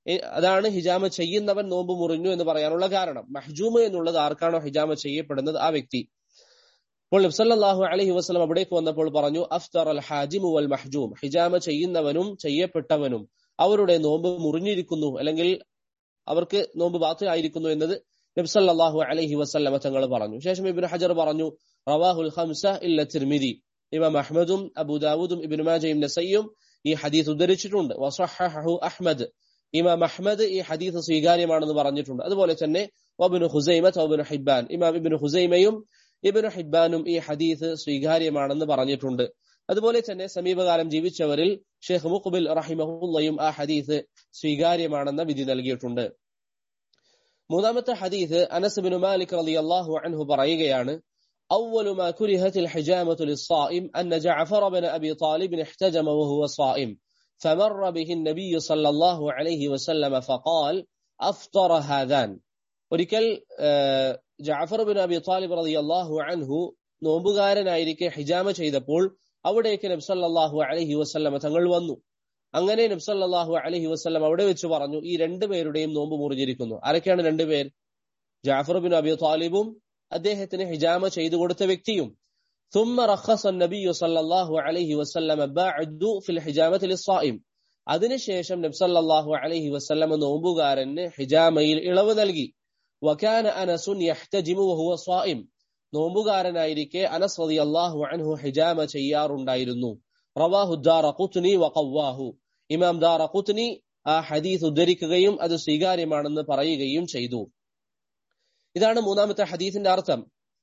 അതാണ് ഹിജാമ ചെയ്യുന്നവൻ നോമ്പ് മുറിഞ്ഞു എന്ന് പറയാനുള്ള കാരണം മഹ്ജൂമ് എന്നുള്ളത് ആർക്കാണോ ഹിജാമ ചെയ്യപ്പെടുന്നത് ആ വ്യക്തി അപ്പോൾ നബ്സല്ലാഹു അലഹി വസ്ലം അവിടേക്ക് വന്നപ്പോൾ പറഞ്ഞു അഫ്തർ അൽ ഹാജിമു വൽ മഹ്ജൂം ഹിജാമ ചെയ്യുന്നവനും ചെയ്യപ്പെട്ടവനും അവരുടെ നോമ്പ് മുറിഞ്ഞിരിക്കുന്നു അല്ലെങ്കിൽ അവർക്ക് നോമ്പ് ബാത്തിലായിരിക്കുന്നു എന്നത് നബ്സല്ലാഹു അലഹി വസ്ലമ തങ്ങൾ പറഞ്ഞു ശേഷം ഇബിൻ ഹജർ പറഞ്ഞു റവാഹുൽ ഹംസ ഇല്ല തിർമിതി ഇമാം അഹ്മദും അബുദാവൂദും ഇബിൻ മാജയും നസയ്യും ഈ ഹദീസ് ഉദ്ധരിച്ചിട്ടുണ്ട് വസഹഹു അഹ്മദ് ഇമാം അഹ്മദ് ഈ ഹദീസ് സ്വീകാര്യമാണെന്ന് പറഞ്ഞിട്ടുണ്ട് അതുപോലെ തന്നെ ഒബിന് ഹുസൈമ ഒബിന് ഹിബാൻ ഇമാം ഇബിന് ഹുസൈമയും ഇബിന് ഹിബാനും ഈ ഹദീസ് സ്വീകാര്യമാണെന്ന് പറഞ്ഞിട്ടുണ്ട് അതുപോലെ തന്നെ സമീപകാലം ജീവിച്ചവരിൽ ഷെയ്ഖ് മുഖബിൽ റഹിമഹുല്ലയും ആ ഹദീസ് സ്വീകാര്യമാണെന്ന വിധി നൽകിയിട്ടുണ്ട് മൂന്നാമത്തെ ഹദീസ് അനസ് ബിൻ മാലിക് റളിയല്ലാഹു അൻഹു പറയുകയാണ് أول ما كرهت الحجامة للصائم أن جعفر بن أبي طالب احتجم وهو صائم فمر به النبي صلى الله عليه وسلم فقال أفطر هذان ഒരിക്കൽ ജാഫർ ബിൻ അബി താലിബ് റളിയല്ലാഹു അൻഹു നോമ്പുകാരനായിരിക്കെ ഹിജാമ ചെയ്തപ്പോൾ അവിടേക്ക് നബ്സല്ലാഹു അലഹി വസ്ല്ലമ തങ്ങൾ വന്നു അങ്ങനെ നബ്സല്ലാഹു അലഹി വസ്ല്ലം അവിടെ വെച്ച് പറഞ്ഞു ഈ രണ്ടുപേരുടെയും നോമ്പ് മുറിഞ്ഞിരിക്കുന്നു ആരൊക്കെയാണ് രണ്ടുപേർ ജാഫർ ബിൻ അബി താലിബും അദ്ദേഹത്തിന് ഹിജാമ ചെയ്തു കൊടുത്ത വ്യക്തിയും ثم رخص النبي صلى الله عليه وسلم بعد في الحجامة للصائم അതിനുശേഷം നബ്സല്ലാഹു അലൈഹി വസല്ലമ നോമ്പുകാരന് ഹിജാമയിൽ ഇളവ് നൽകി വക്കാന അനസുൻ യഹ്തജിമു വഹുവ സ്വായിം നോമ്പുകാരനായിരിക്കെ അനസ് റളിയല്ലാഹു അൻഹു ഹിജാമ ചെയ്യാറുണ്ടായിരുന്നു റവാഹു ദാറഖുത്നി വഖവ്വാഹു ഇമാം ദാറഖുത്നി ആ ഹദീസ് ഉദ്ധരിക്കുകയും അത് സ്വീകാര്യമാണെന്ന് പറയുകയും ചെയ്തു ഇതാണ് മൂന്നാമത്തെ ഹദീസിന്റെ അർത്ഥം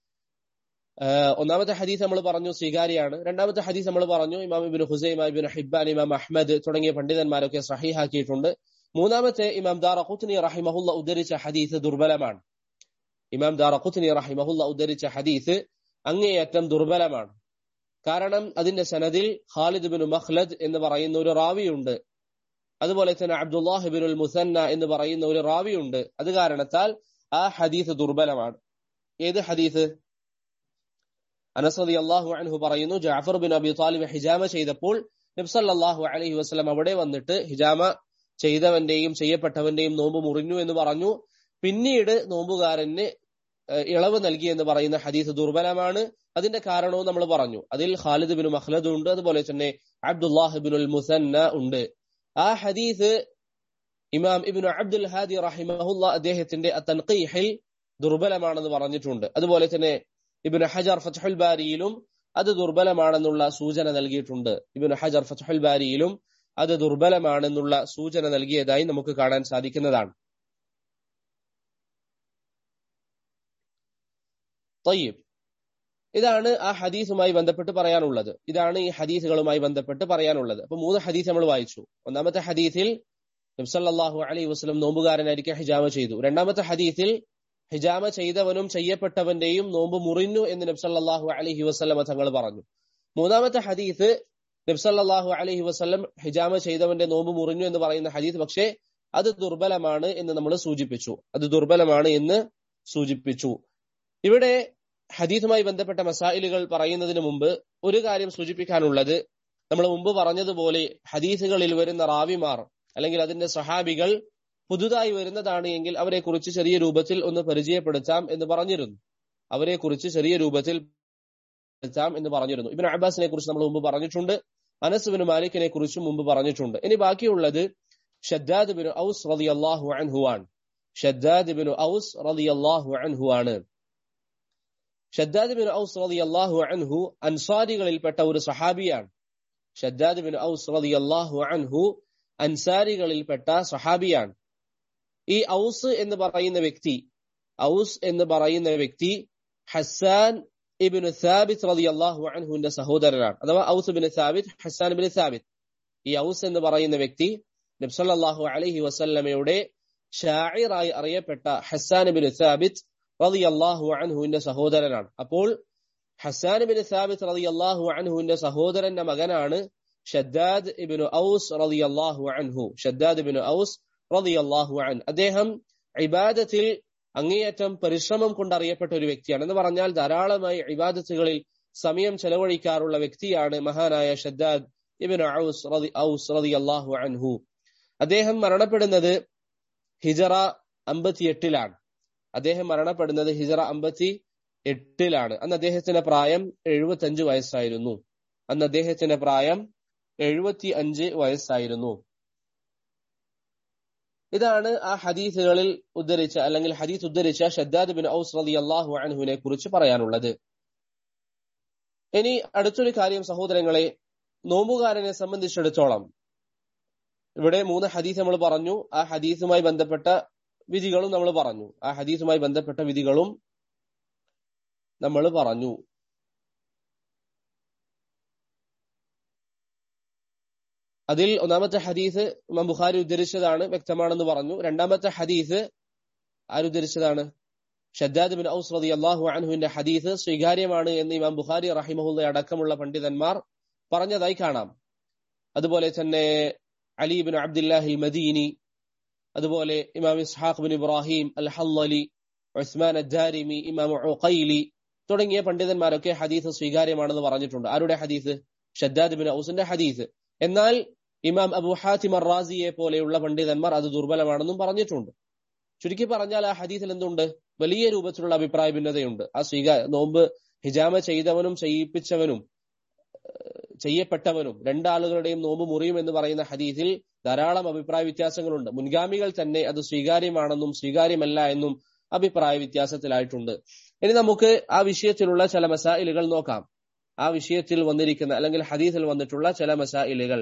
ഒന്നാമത്തെ ഹദീസ് നമ്മൾ പറഞ്ഞു സ്വീകാര്യാണ് രണ്ടാമത്തെ ഹദീസ് നമ്മൾ പറഞ്ഞു ഇമാം ഇബിൻ ഹുസൈമ ഇബിൻ ഹിബാൻ ഇമാം അഹ്മദ് തുടങ്ങിയ പണ്ഡിതന്മാരൊക്കെ സഹിഹാക്കിയിട്ടുണ്ട് മൂന്നാമത്തെ ഇമാം ദാറഖുത്നി റഹിമഹുല്ല ഉദ്ധരിച്ച ഹദീസ് ദുർബലമാണ് ഇമാം ദാറഖുത്നി റഹിമഹുല്ല ഉദ്ധരിച്ച ഹദീസ് അങ്ങേയറ്റം ദുർബലമാണ് കാരണം അതിന്റെ സനദിൽ ഖാലിദ് ബിൻ മഖ്ലദ് എന്ന് പറയുന്ന ഒരു റാവിയുണ്ട് അതുപോലെ തന്നെ അബ്ദുല്ലാഹിബിനുൽ മുസന്ന എന്ന് പറയുന്ന ഒരു റാവിയുണ്ട് അത് കാരണത്താൽ ആ ഹദീസ് ദുർബലമാണ് ഏത് ഹദീസ് അനസദി അള്ളാഹു അൻഹു പറയുന്നു ജാഫർ ബിൻ അബി താലിബ് ഹിജാമ ചെയ്തപ്പോൾ നബ്സല്ലാഹു അലഹി വസ്ലം അവിടെ വന്നിട്ട് ഹിജാമ ചെയ്തവന്റെയും ചെയ്യപ്പെട്ടവന്റെയും നോമ്പ് മുറിഞ്ഞു എന്ന് പറഞ്ഞു പിന്നീട് നോമ്പുകാരന് ഇളവ് നൽകി എന്ന് പറയുന്ന ഹദീസ് ദുർബലമാണ് അതിന്റെ കാരണവും നമ്മൾ പറഞ്ഞു അതിൽ ഖാലിദ് ബിൻ മഹ്ലദ് ഉണ്ട് അതുപോലെ തന്നെ അബ്ദുല്ലാഹ് ബിനുൽ മുസന്ന ഉണ്ട് ആ ഹദീസ് ഇമാം ഇബിനു അബ്ദുൽ ഹാദി റഹിമഹുല്ല അദ്ദേഹത്തിന്റെ തൻഖീഹിൽ ദുർബലമാണെന്ന് പറഞ്ഞിട്ടുണ്ട് അതുപോലെ തന്നെ ഇബിന് ഹജർ ഫത്ഹുൽ ബാരിയിലും അത് ദുർബലമാണെന്നുള്ള സൂചന നൽകിയിട്ടുണ്ട് ഇബിന് ഹജർ ഫത്ഹുൽ ബാരിയിലും അത് ദുർബലമാണെന്നുള്ള സൂചന നൽകിയതായി നമുക്ക് കാണാൻ സാധിക്കുന്നതാണ് തയ്യബ് ഇതാണ് ആ ഹദീസുമായി ബന്ധപ്പെട്ട് പറയാനുള്ളത് ഇതാണ് ഈ ഹദീസുകളുമായി ബന്ധപ്പെട്ട് പറയാനുള്ളത് അപ്പൊ മൂന്ന് ഹദീസ് നമ്മൾ വായിച്ചു ഒന്നാമത്തെ ഹദീസിൽ നബ്സല്ലാഹു അലൈഹി വസ്ലം നോമ്പുകാരനായിരിക്കെ ഹിജാമ ചെയ്തു രണ്ടാമത്തെ ഹദീസിൽ ഹിജാമ ചെയ്തവനും ചെയ്യപ്പെട്ടവന്റെയും നോമ്പ് മുറിഞ്ഞു എന്ന് നബ്സല്ലാഹു അലഹി വസ്ലമ തങ്ങൾ പറഞ്ഞു മൂന്നാമത്തെ ഹദീസ് നബ്സല്ലാഹു അലഹി വസ്ലം ഹിജാമ ചെയ്തവന്റെ നോമ്പ് മുറിഞ്ഞു എന്ന് പറയുന്ന ഹദീസ് പക്ഷേ അത് ദുർബലമാണ് എന്ന് നമ്മൾ സൂചിപ്പിച്ചു അത് ദുർബലമാണ് എന്ന് സൂചിപ്പിച്ചു ഇവിടെ ഹദീസുമായി ബന്ധപ്പെട്ട മസായിലുകൾ പറയുന്നതിന് മുമ്പ് ഒരു കാര്യം സൂചിപ്പിക്കാനുള്ളത് നമ്മൾ മുമ്പ് പറഞ്ഞതുപോലെ ഹദീസുകളിൽ വരുന്ന റാവിമാർ അല്ലെങ്കിൽ അതിന്റെ സഹാബികൾ പുതുതായി വരുന്നതാണ് എങ്കിൽ അവരെ കുറിച്ച് ചെറിയ രൂപത്തിൽ ഒന്ന് പരിചയപ്പെടുത്താം എന്ന് പറഞ്ഞിരുന്നു അവരെ കുറിച്ച് ചെറിയ രൂപത്തിൽ എന്ന് പറഞ്ഞിരുന്നു ഇബിൻ അബ്ബാസിനെ കുറിച്ച് നമ്മൾ മുമ്പ് പറഞ്ഞിട്ടുണ്ട് അനസ് ബിൻ മാലിക്കിനെ കുറിച്ചും മുമ്പ് പറഞ്ഞിട്ടുണ്ട് ഇനി ബാക്കിയുള്ളത് ഷദ്ദാദ് ബിൻ ഔസ് റതി അള്ളാഹു അൻഹു ആണ് ഷദ്ദാദ് ബിൻ ഔസ് റതി അള്ളാഹു അൻഹു ആണ് ഷദ്ദാദ് ബിൻ ഔസ് റതി അള്ളാഹു അൻഹു അൻസാരികളിൽപ്പെട്ട ഒരു സഹാബിയാണ് ഷദ്ദാദ് ബിൻ ഔസ് റതി അള്ളാഹു അൻഹു അൻസാരികളിൽപ്പെട്ട സഹാബിയാണ് ഈ ഔസ് എന്ന് പറയുന്ന വ്യക്തി ഔസ് എന്ന് പറയുന്ന വ്യക്തി ഹസാൻ ഇബിന് സാബിത്ത് റതി അള്ളാഹു അൻഹുവിന്റെ സഹോദരനാണ് അഥവാ Aws bin Thabit Hassan bin Thabit ഈ ഔസ് എന്ന് പറയുന്ന വ്യക്തി നബ്സല്ലാഹു അലഹി വസല്ലമയുടെ ഷായിറായി അറിയപ്പെട്ട ഹസാൻ ബിൻ സാബിത്ത് റതി അള്ളാഹു അൻഹുവിന്റെ സഹോദരനാണ് അപ്പോൾ ഹസാൻ ബിൻ സാബിത്ത് റതി അള്ളാഹു അൻഹുവിന്റെ സഹോദരന്റെ മകനാണ് ഷദ്ദാദ് ഇബിനു ഔസ് റതി അള്ളാഹു അൻഹു ഷദ്ദാദ് ഇബിനു ഔസ് റതി അള്ളാഹു അൻ അദ്ദേഹം ഇബാദത്തിൽ അങ്ങേയറ്റം പരിശ്രമം കൊണ്ട് അറിയപ്പെട്ട ഒരു വ്യക്തിയാണ് എന്ന് പറഞ്ഞാൽ ധാരാളമായി ഇബാദത്തുകളിൽ സമയം ചെലവഴിക്കാറുള്ള വ്യക്തിയാണ് മഹാനായ ഷദ്ദാദ് ഇബിൻ ഔസ് റതി ഔസ് റതി അള്ളാഹു അൻഹു അദ്ദേഹം മരണപ്പെടുന്നത് ഹിജറ അമ്പത്തി എട്ടിലാണ് അദ്ദേഹം മരണപ്പെടുന്നത് ഹിജറ അമ്പത്തി എട്ടിലാണ് അന്ന് അദ്ദേഹത്തിന്റെ പ്രായം എഴുപത്തി വയസ്സായിരുന്നു അന്ന് അദ്ദേഹത്തിന്റെ പ്രായം എഴുപത്തി അഞ്ച് വയസ്സായിരുന്നു ഇതാണ് ആ ഹദീസുകളിൽ ഉദ്ധരിച്ച അല്ലെങ്കിൽ ഹദീസ് ഉദ്ധരിച്ച ഷദ്ദാദ് ബിൻ ഔസ് റലി അള്ളാഹു അൻഹുവിനെ കുറിച്ച് പറയാനുള്ളത് ഇനി അടുത്തൊരു കാര്യം സഹോദരങ്ങളെ നോമ്പുകാരനെ സംബന്ധിച്ചിടത്തോളം ഇവിടെ മൂന്ന് ഹദീസ് നമ്മൾ പറഞ്ഞു ആ ഹദീസുമായി ബന്ധപ്പെട്ട വിധികളും നമ്മൾ പറഞ്ഞു ആ ഹദീസുമായി ബന്ധപ്പെട്ട വിധികളും നമ്മൾ പറഞ്ഞു അതിൽ ഒന്നാമത്തെ ഹദീസ് ഇമാം ബുഖാരി ഉദ്ധരിച്ചതാണ് വ്യക്തമാണെന്ന് പറഞ്ഞു രണ്ടാമത്തെ ഹദീസ് ആരുദ്ധരിച്ചതാണ് ഷദ്ദാദ് ബിൻ ഔസ് റതി അള്ളാഹു അൻഹുവിന്റെ ഹദീസ് സ്വീകാര്യമാണ് എന്ന് ഇമാം ബുഖാരി റഹിമഹുല്ല അടക്കമുള്ള പണ്ഡിതന്മാർ പറഞ്ഞതായി കാണാം അതുപോലെ തന്നെ അലി ബിൻ അബ്ദുല്ലാഹിൽ മദീനി അതുപോലെ ഇമാം Ishaq bin Ibrahim al Hallali Usman ad Darimi ഇമാം ഉഖൈലി തുടങ്ങിയ പണ്ഡിതന്മാരൊക്കെ ഹദീസ് സ്വീകാര്യമാണെന്ന് പറഞ്ഞിട്ടുണ്ട് ആരുടെ ഹദീസ് ഷദ്ദാദ് ബിൻ ഔസിന്റെ ഹദീസ് എന്നാൽ ഇമാം അബു ഹാത്തിം റാസിയെ പോലെയുള്ള പണ്ഡിതന്മാർ അത് ദുർബലമാണെന്നും പറഞ്ഞിട്ടുണ്ട് ചുരുക്കി പറഞ്ഞാൽ ആ ഹദീസിൽ എന്തുണ്ട് വലിയ രൂപത്തിലുള്ള അഭിപ്രായ ഭിന്നതയുണ്ട് ആ സ്വീകാ നോമ്പ് ഹിജാമ ചെയ്തവനും ചെയ്യിപ്പിച്ചവനും ചെയ്യപ്പെട്ടവനും രണ്ടാളുകളുടെയും നോമ്പ് മുറിയും എന്ന് പറയുന്ന ഹദീസിൽ ധാരാളം അഭിപ്രായ വ്യത്യാസങ്ങളുണ്ട് മുൻഗാമികൾ തന്നെ അത് സ്വീകാര്യമാണെന്നും സ്വീകാര്യമല്ല എന്നും അഭിപ്രായ വ്യത്യാസത്തിലായിട്ടുണ്ട് ഇനി നമുക്ക് ആ വിഷയത്തിലുള്ള ചില മസായിലുകൾ നോക്കാം ആ വിഷയത്തിൽ വന്നിരിക്കുന്ന അല്ലെങ്കിൽ ഹദീസിൽ വന്നിട്ടുള്ള ചില മസായിലുകൾ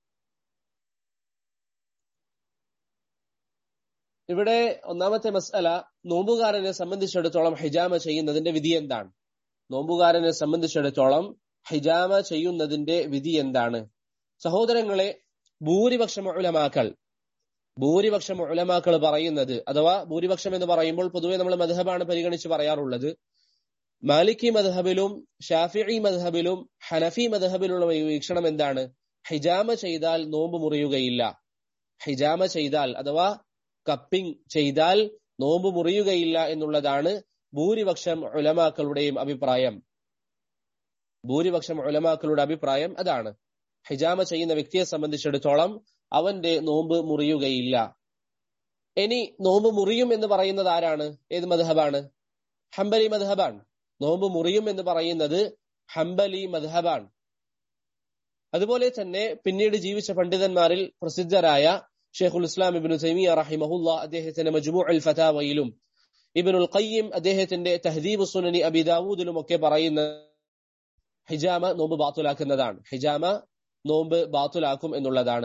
ഇവിടെ ഒന്നാമത്തെ മസല നോമ്പുകാരനെ സംബന്ധിച്ചിടത്തോളം ഹിജാമ ചെയ്യുന്നതിന്റെ വിധി എന്താണ് നോമ്പുകാരനെ സംബന്ധിച്ചിടത്തോളം ഹിജാമ ചെയ്യുന്നതിന്റെ വിധി എന്താണ് സഹോദരങ്ങളെ ഭൂരിപക്ഷം ഉലമാക്കൾ ഭൂരിപക്ഷം ഉലമാക്കൾ പറയുന്നത് അഥവാ ഭൂരിപക്ഷം എന്ന് പറയുമ്പോൾ പൊതുവെ നമ്മൾ മധബാണ് പരിഗണിച്ച് പറയാറുള്ളത് മാലിക്കി മധബിലും ഷാഫിഇ മധബിലും ഹനഫി മധബിലുള്ള വീക്ഷണം എന്താണ് ഹിജാമ ചെയ്താൽ നോമ്പ് മുറിയുകയില്ല ഹിജാമ ചെയ്താൽ അഥവാ കപ്പിംഗ് ചെയ്താൽ നോമ്പ് മുറിയുകയില്ല എന്നുള്ളതാണ് ഭൂരിപക്ഷം ഉലമാക്കളുടെയും അഭിപ്രായം ഭൂരിപക്ഷം ഉലമാക്കളുടെ അഭിപ്രായം അതാണ് ഹിജാമ ചെയ്യുന്ന വ്യക്തിയെ സംബന്ധിച്ചിടത്തോളം അവന്റെ നോമ്പ് മുറിയുകയില്ല ഇനി നോമ്പ് മുറിയും എന്ന് പറയുന്നത് ആരാണ് ഏത് മധഹബാണ് ഹംബലി മധഹബാണ് നോമ്പ് മുറിയും എന്ന് പറയുന്നത് ഹംബലി മധഹബാണ് അതുപോലെ തന്നെ പിന്നീട് ജീവിച്ച പണ്ഡിതന്മാരിൽ പ്രസിദ്ധരായ ഷെയ്ഖുൽ ഇസ്ലാം ഇബിനു തൈമിയ റഹിമഹുല്ല അദ്ദേഹത്തിന്റെ മജ്മു അൽ ഫതാവയിലും ഇബിനുൽ ഖയ്യിം അദ്ദേഹത്തിന്റെ തഹദീബ് സുനനി അബിദാവൂദിലും ഒക്കെ പറയുന്ന ഹിജാമ നോമ്പ് ബാത്തുലാക്കുന്നതാണ് ഹിജാമ നോമ്പ് ബാത്തുലാക്കും എന്നുള്ളതാണ്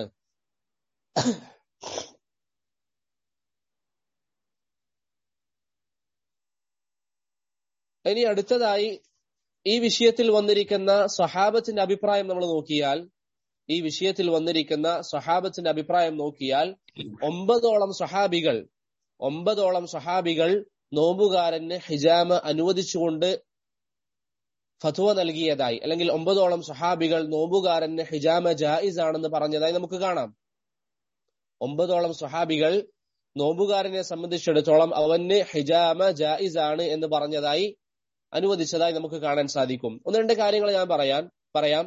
ഇനി അടുത്തതായി ഈ വിഷയത്തിൽ വന്നിരിക്കുന്ന സ്വഹാബത്തിന്റെ അഭിപ്രായം നമ്മൾ നോക്കിയാൽ ഈ വിഷയത്തിൽ വന്നിരിക്കുന്ന സ്വഹാബത്തിന്റെ അഭിപ്രായം നോക്കിയാൽ ഒമ്പതോളം സ്വഹാബികൾ ഒമ്പതോളം സ്വഹാബികൾ നോമ്പുകാരന് ഹിജാമ അനുവദിച്ചുകൊണ്ട് ഫത്വ നൽകിയതായി അല്ലെങ്കിൽ ഒമ്പതോളം സഹാബികൾ നോമ്പുകാരന് ഹിജാമ ജായിസ് ആണെന്ന് പറഞ്ഞതായി നമുക്ക് കാണാം ഒമ്പതോളം സഹാബികൾ നോമ്പുകാരനെ സംബന്ധിച്ചിടത്തോളം അവന് ഹിജാമ ജായിസ് ആണ് എന്ന് പറഞ്ഞതായി അനുവദിച്ചതായി നമുക്ക് കാണാൻ സാധിക്കും ഒന്ന് രണ്ട് കാര്യങ്ങൾ ഞാൻ പറയാൻ പറയാം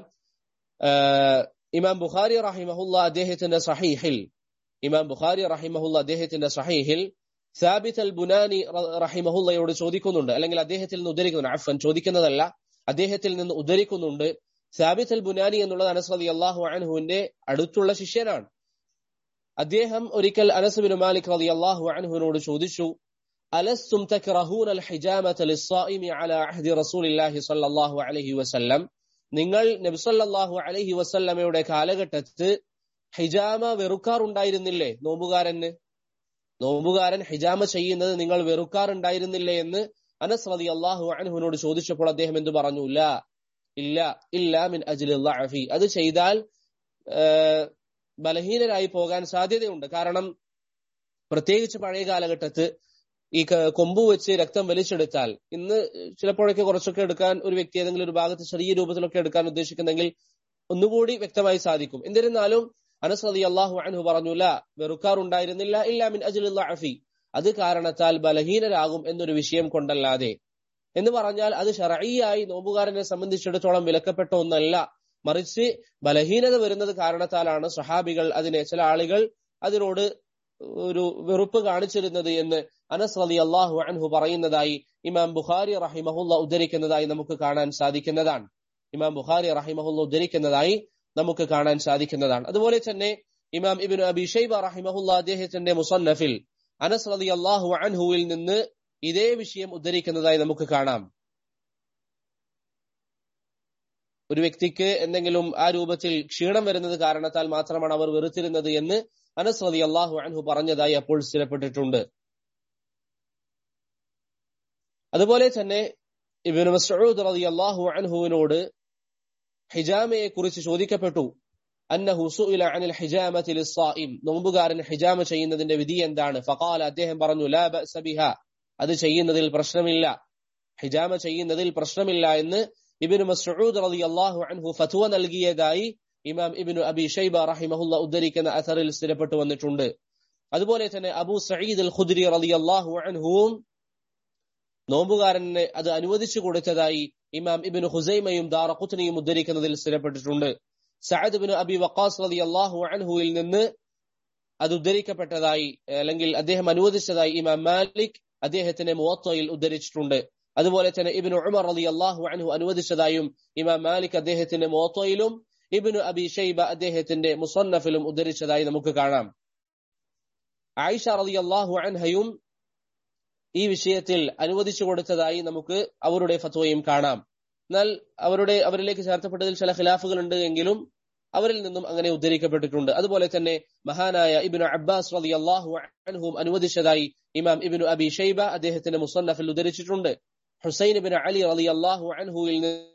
ഇമാം ബുഖാരി റഹിമഹുല്ല അദ്ദേഹത്തിന്റെ സഹീഹിൽ ഇമാം ബുഖാരി റഹിമഹുല്ല അദ്ദേഹത്തിന്റെ സഹീഹിൽ സാബിത്ത് അൽ ബുനാനി റഹിമഹുല്ലയോട് ചോദിക്കുന്നുണ്ട് അല്ലെങ്കിൽ അദ്ദേഹത്തിൽ നിന്ന് ഉദ്ധരിക്കുന്നുണ്ട് അഫൻ ചോദിക്കുന്നതല്ല അദ്ദേഹത്തിൽ നിന്ന് ഉദ്ധരിക്കുന്നുണ്ട് സാബിത്ത് അൽ ബുനാനി എന്നുള്ളത് അനസ് റതി അള്ളാഹു അൻഹുവിന്റെ അടുത്തുള്ള ശിഷ്യനാണ് അദ്ദേഹം ഒരിക്കൽ അനസ് ബിൻ മാലിക് റതി അള്ളാഹു അൻഹുവിനോട് ചോദിച്ചു അലസ്തും തക്റഹൂൻ അൽ ഹിജാമത ലിസ്സായിമി അലാ അഹ്ദി റസൂലില്ലാഹി സ്വല്ലല്ലാഹു അലൈഹി വസല്ലം നിങ്ങൾ നബിസല്ലാഹു അലൈഹി വസല്ലമയുടെ കാലഘട്ടത്ത് ഹിജാമ വെറുക്കാറുണ്ടായിരുന്നില്ലേ നോമ്പുകാരന് നോമ്പുകാരൻ ഹിജാമ ചെയ്യുന്നത് നിങ്ങൾ വെറുക്കാറുണ്ടായിരുന്നില്ലേ എന്ന് അനസ് റതി അള്ളാഹു അൻഹുവിനോട് ചോദിച്ചപ്പോൾ അദ്ദേഹം എന്ത് പറഞ്ഞു ഇല്ല ഇല്ല ഇല്ല മിൻ അജിലി അത് ചെയ്താൽ ബലഹീനരായി പോകാൻ സാധ്യതയുണ്ട് കാരണം പ്രത്യേകിച്ച് പഴയ കാലഘട്ടത്ത് ഈ കൊമ്പ് വെച്ച് രക്തം വലിച്ചെടുത്താൽ ഇന്ന് ചിലപ്പോഴൊക്കെ കുറച്ചൊക്കെ എടുക്കാൻ ഒരു വ്യക്തി ഏതെങ്കിലും ഒരു ഭാഗത്ത് ചെറിയ രൂപത്തിലൊക്കെ എടുക്കാൻ ഉദ്ദേശിക്കുന്നെങ്കിൽ ഒന്നുകൂടി വ്യക്തമായി സാധിക്കും എന്നിരുന്നാലും അനസ് റതി അള്ളാഹു അൻഹു പറഞ്ഞുല്ല വെറുക്കാറുണ്ടായിരുന്നില്ല ഇല്ല മിൻ അജിലി അത് കാരണത്താൽ ബലഹീനരാകും എന്നൊരു വിഷയം കൊണ്ടല്ലാതെ എന്ന് പറഞ്ഞാൽ അത് ഷറഈയായി നോമ്പുകാരനെ സംബന്ധിച്ചിടത്തോളം വിലക്കപ്പെട്ട ഒന്നല്ല മറിച്ച് ബലഹീനത വരുന്നത് കാരണത്താലാണ് സഹാബികൾ അതിനെ ചില ആളുകൾ അതിനോട് ഒരു വെറുപ്പ് കാണിച്ചിരുന്നത് എന്ന് അനസ് റലി അള്ളാഹു അൻഹു പറയുന്നതായി ഇമാം ബുഖാരി റഹിമഹുല്ല ഉദ്ധരിക്കുന്നതായി നമുക്ക് കാണാൻ സാധിക്കുന്നതാണ് ഇമാം ബുഖാരി റഹിമഹുല്ല ഉദ്ധരിക്കുന്നതായി നമുക്ക് കാണാൻ സാധിക്കുന്നതാണ് അതുപോലെ തന്നെ ഇമാം ഇബിൻ അബി ഷൈബ റഹിമഹുല്ല അദ്ദേഹത്തിന്റെ മുസന്നഫിൽ അനസ് റലി അള്ളാഹു അൻഹുവിൽ നിന്ന് ഇതേ വിഷയം ഉദ്ധരിക്കുന്നതായി നമുക്ക് കാണാം ഒരു വ്യക്തിക്ക് എന്തെങ്കിലും ആ രൂപത്തിൽ ക്ഷീണം വരുന്നത് കാരണത്താൽ മാത്രമാണ് അവർ വെറുത്തിരുന്നത് എന്ന് അനസ് റതി അള്ളാഹു അൻഹു പറഞ്ഞതായി അപ്പോൾ സ്ഥിരപ്പെട്ടിട്ടുണ്ട് അതുപോലെ തന്നെ ഇബിന് മസ്ഊദ് റതി അള്ളാഹു അൻഹുവിനോട് ഹിജാമയെ കുറിച്ച് ചോദിക്കപ്പെട്ടു അന്നഹു സുഇല അനിൽ ഹിജാമത്തി ലിസ്സായിം നോമ്പുകാരൻ ഹിജാമ ചെയ്യുന്നതിന്റെ വിധി എന്താണ് ഫഖാല അദ്ദേഹം പറഞ്ഞു ലാ ബഅസ ബിഹ അത് ചെയ്യുന്നതിൽ പ്രശ്നമില്ല ഹിജാമ ചെയ്യുന്നതിൽ പ്രശ്നമില്ല എന്ന് ഇബിന് മസ്ഊദ് റളിയല്ലാഹു അൻഹു ഫത്വ നൽകിയതായി ഇമാം ഇബ്നു അബി ഷൈബ റഹിമഹുല്ല ഉദ്ധരിക്കുന്ന അഥറിൽ സ്ഥിരപ്പെട്ടു വന്നിട്ടുണ്ട് അതുപോലെ തന്നെ അബൂ സഈദ് അൽ ഖുദ്രി റളിയല്ലാഹു അൻഹുവും നോമ്പുകാരനെ അത് അനുവദിച്ചു കൊടുത്തതായി ഇമാം ഇബ്നു ഹുസൈമയും ദാറഖുത്നിയും ഉദ്ധരിക്കുന്നതിൽ സ്ഥിരപ്പെട്ടിട്ടുണ്ട് സഅദ് ഇബ്നു അബി വഖാസ് റളിയല്ലാഹു അൻഹുവിൽ നിന്ന് അത് ഉദ്ധരിക്കപ്പെട്ടതായി അല്ലെങ്കിൽ അദ്ദേഹം അനുവദിച്ചതായി ഇമാം മാലിക് അദ്ദേഹത്തിന്റെ മുവത്തയിൽ ഉദ്ധരിച്ചിട്ടുണ്ട് അതുപോലെ തന്നെ ഇബിന് ഉമർ അലി അള്ളാഹു അൻഹു അനുവദിച്ചതായും ഇമാം മാലിക് അദ്ദേഹത്തിന്റെ മോത്തോയിലും ഇബിനു അബി ഷൈബ അദ്ദേഹത്തിന്റെ മുസന്നഫിലും ഉദ്ധരിച്ചതായി നമുക്ക് കാണാം ആയിഷ റലി അള്ളാഹു അൻഹയും ഈ വിഷയത്തിൽ അനുവദിച്ചു കൊടുത്തതായി നമുക്ക് അവരുടെ ഫത്വയും കാണാം എന്നാൽ അവരുടെ അവരിലേക്ക് ചേർത്തപ്പെട്ടതിൽ ചില ഖിലാഫുകൾ ഉണ്ട് എങ്കിലും അവരിൽ നിന്നും അങ്ങനെ ഉദ്ധരിക്കപ്പെട്ടിട്ടുണ്ട് അതുപോലെ തന്നെ മഹാനായ ഇബിനു അബ്ബാസ് റലി അള്ളാഹു അൻഹും അനുവദിച്ചതായി ഇമാം ഇബിനു അബി ഷൈബ അദ്ദേഹത്തിന്റെ മുസന്നഫിൽ ഉദ്ധരിച്ചിട്ടുണ്ട് ഹുസൈൻ ബിൻ അലി റലി അള്ളാഹു അൻഹുവിൽ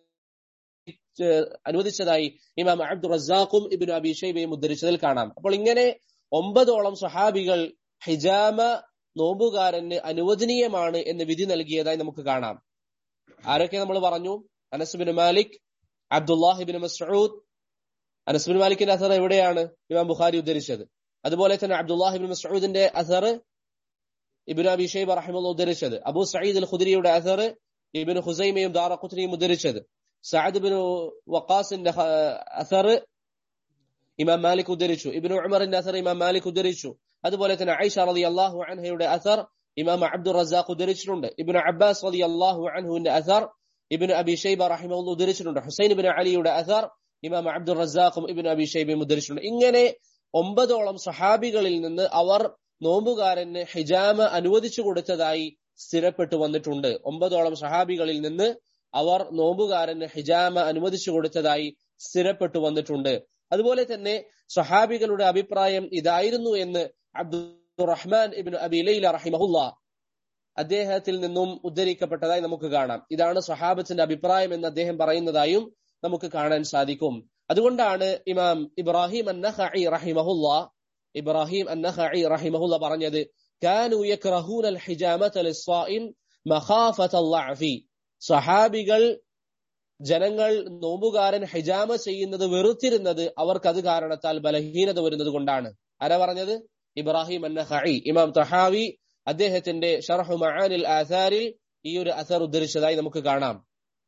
അനുവദിച്ചതായി ഇമാം അബ്ദുൾ റസാഖും ഇബിനു അബി ഷൈബയും ഉദ്ധരിച്ചതിൽ കാണാം അപ്പോൾ ഇങ്ങനെ ഒമ്പതോളം സഹാബികൾ ഹിജാമ നോമ്പുകാരന് അനുവദനീയമാണ് എന്ന് വിധി നൽകിയതായി നമുക്ക് കാണാം ആരൊക്കെ നമ്മൾ പറഞ്ഞു അനസ്ബിൻ മാലിക് അബ്ദുല്ലാഹിബിൻ മസ്ഊദ് അനസ്ബിൻ മാലിക്കിന്റെ അസർ എവിടെയാണ് ഇമാം ബുഖാരി ഉദ്ധരിച്ചത് അതുപോലെ തന്നെ അബ്ദുല്ലാഹിബിൻ മസ്ഊദിന്റെ അസർ ഇബിൻ അബി ഷൈബ റഹിമുള്ള ഉദ്ധരിച്ചത് അബു സയ്യിദ് അൽ ഖുദരിയുടെ അസർ ഇബിൻ ഹുസൈമയും ദാറഖുത്നിയും ഉദ്ധരിച്ചത് സഅദ് ബിൻ വഖാസിന്റെ അസർ ഇമാം മാലിക് ഉദ്ധരിച്ചു ഇബിൻ ഉമറിന്റെ അസർ ഇമാം മാലിക് ഉദ്ധരിച്ചു അതുപോലെ തന്നെ ഐഷ റളി അള്ളാഹു അൻഹയുടെ അസർ ഇമാം അബ്ദുൾ റസാഖ് ഉദ്ധരിച്ചിട്ടുണ്ട് ഇബിൻ അബ്ബാസ് റളി അള്ളാഹു അൻഹുവിന്റെ അസർ ഇബിൻ അബി ഷൈബ റഹിമുള്ള ഉദ്ധരിച്ചിട്ടുണ്ട് ഹുസൈൻ ബിൻ അലിയുടെ അസർ ഇമാം അബ്ദുൾ റസാഖും ഇബിൻ അബി ഷൈബയും ഉദ്ധരിച്ചിട്ടുണ്ട് ഇങ്ങനെ ഒമ്പതോളം സഹാബികളിൽ നിന്ന് അവർ നോമ്പുകാരന് ഹിജാമ അനുവദിച്ചു കൊടുത്തതായി സ്ഥിരപ്പെട്ടു വന്നിട്ടുണ്ട് ഒമ്പതോളം സഹാബികളിൽ നിന്ന് അവർ നോമ്പുകാരന് ഹിജാമ അനുവദിച്ചു കൊടുത്തതായി സ്ഥിരപ്പെട്ടു വന്നിട്ടുണ്ട് അതുപോലെ തന്നെ സഹാബികളുടെ അഭിപ്രായം ഇതായിരുന്നു എന്ന് അബ്ദുറഹ്മാൻ ഇബിൻ അബി ലൈല റഹിമഹുല്ല അദ്ദേഹത്തിൽ നിന്നും ഉദ്ധരിക്കപ്പെട്ടതായി നമുക്ക് കാണാം ഇതാണ് സഹാബത്തിന്റെ അഭിപ്രായം എന്ന് അദ്ദേഹം പറയുന്നതായും നമുക്ക് കാണാൻ സാധിക്കും അതുകൊണ്ടാണ് ഇമാം ഇബ്രാഹിം അന്നഹി റഹിമഹുല്ല ഇബ്രാഹിം അന്നഹി റഹിമഹുല്ല പറഞ്ഞത് كانوا يكرهون الحجامة للصائم مخافة الضعف സഹാബികൾ ജനങ്ങൾ നോമ്പുകാരൻ ഹിജാമ ചെയ്യുന്നത് വെറുത്തിരുന്നത് അവർക്ക് അത് കാരണത്താൽ ബലഹീനത വരുന്നത് കൊണ്ടാണ് ആരാ പറഞ്ഞത് ഇബ്രാഹിം അന്നഹി ഇമാം തഹാവി അദ്ദേഹത്തിന്റെ ഷർഹു മഹാനിൽ ആസാരിൽ ഈ ഒരു അസർ ഉദ്ധരിച്ചതായി നമുക്ക് കാണാം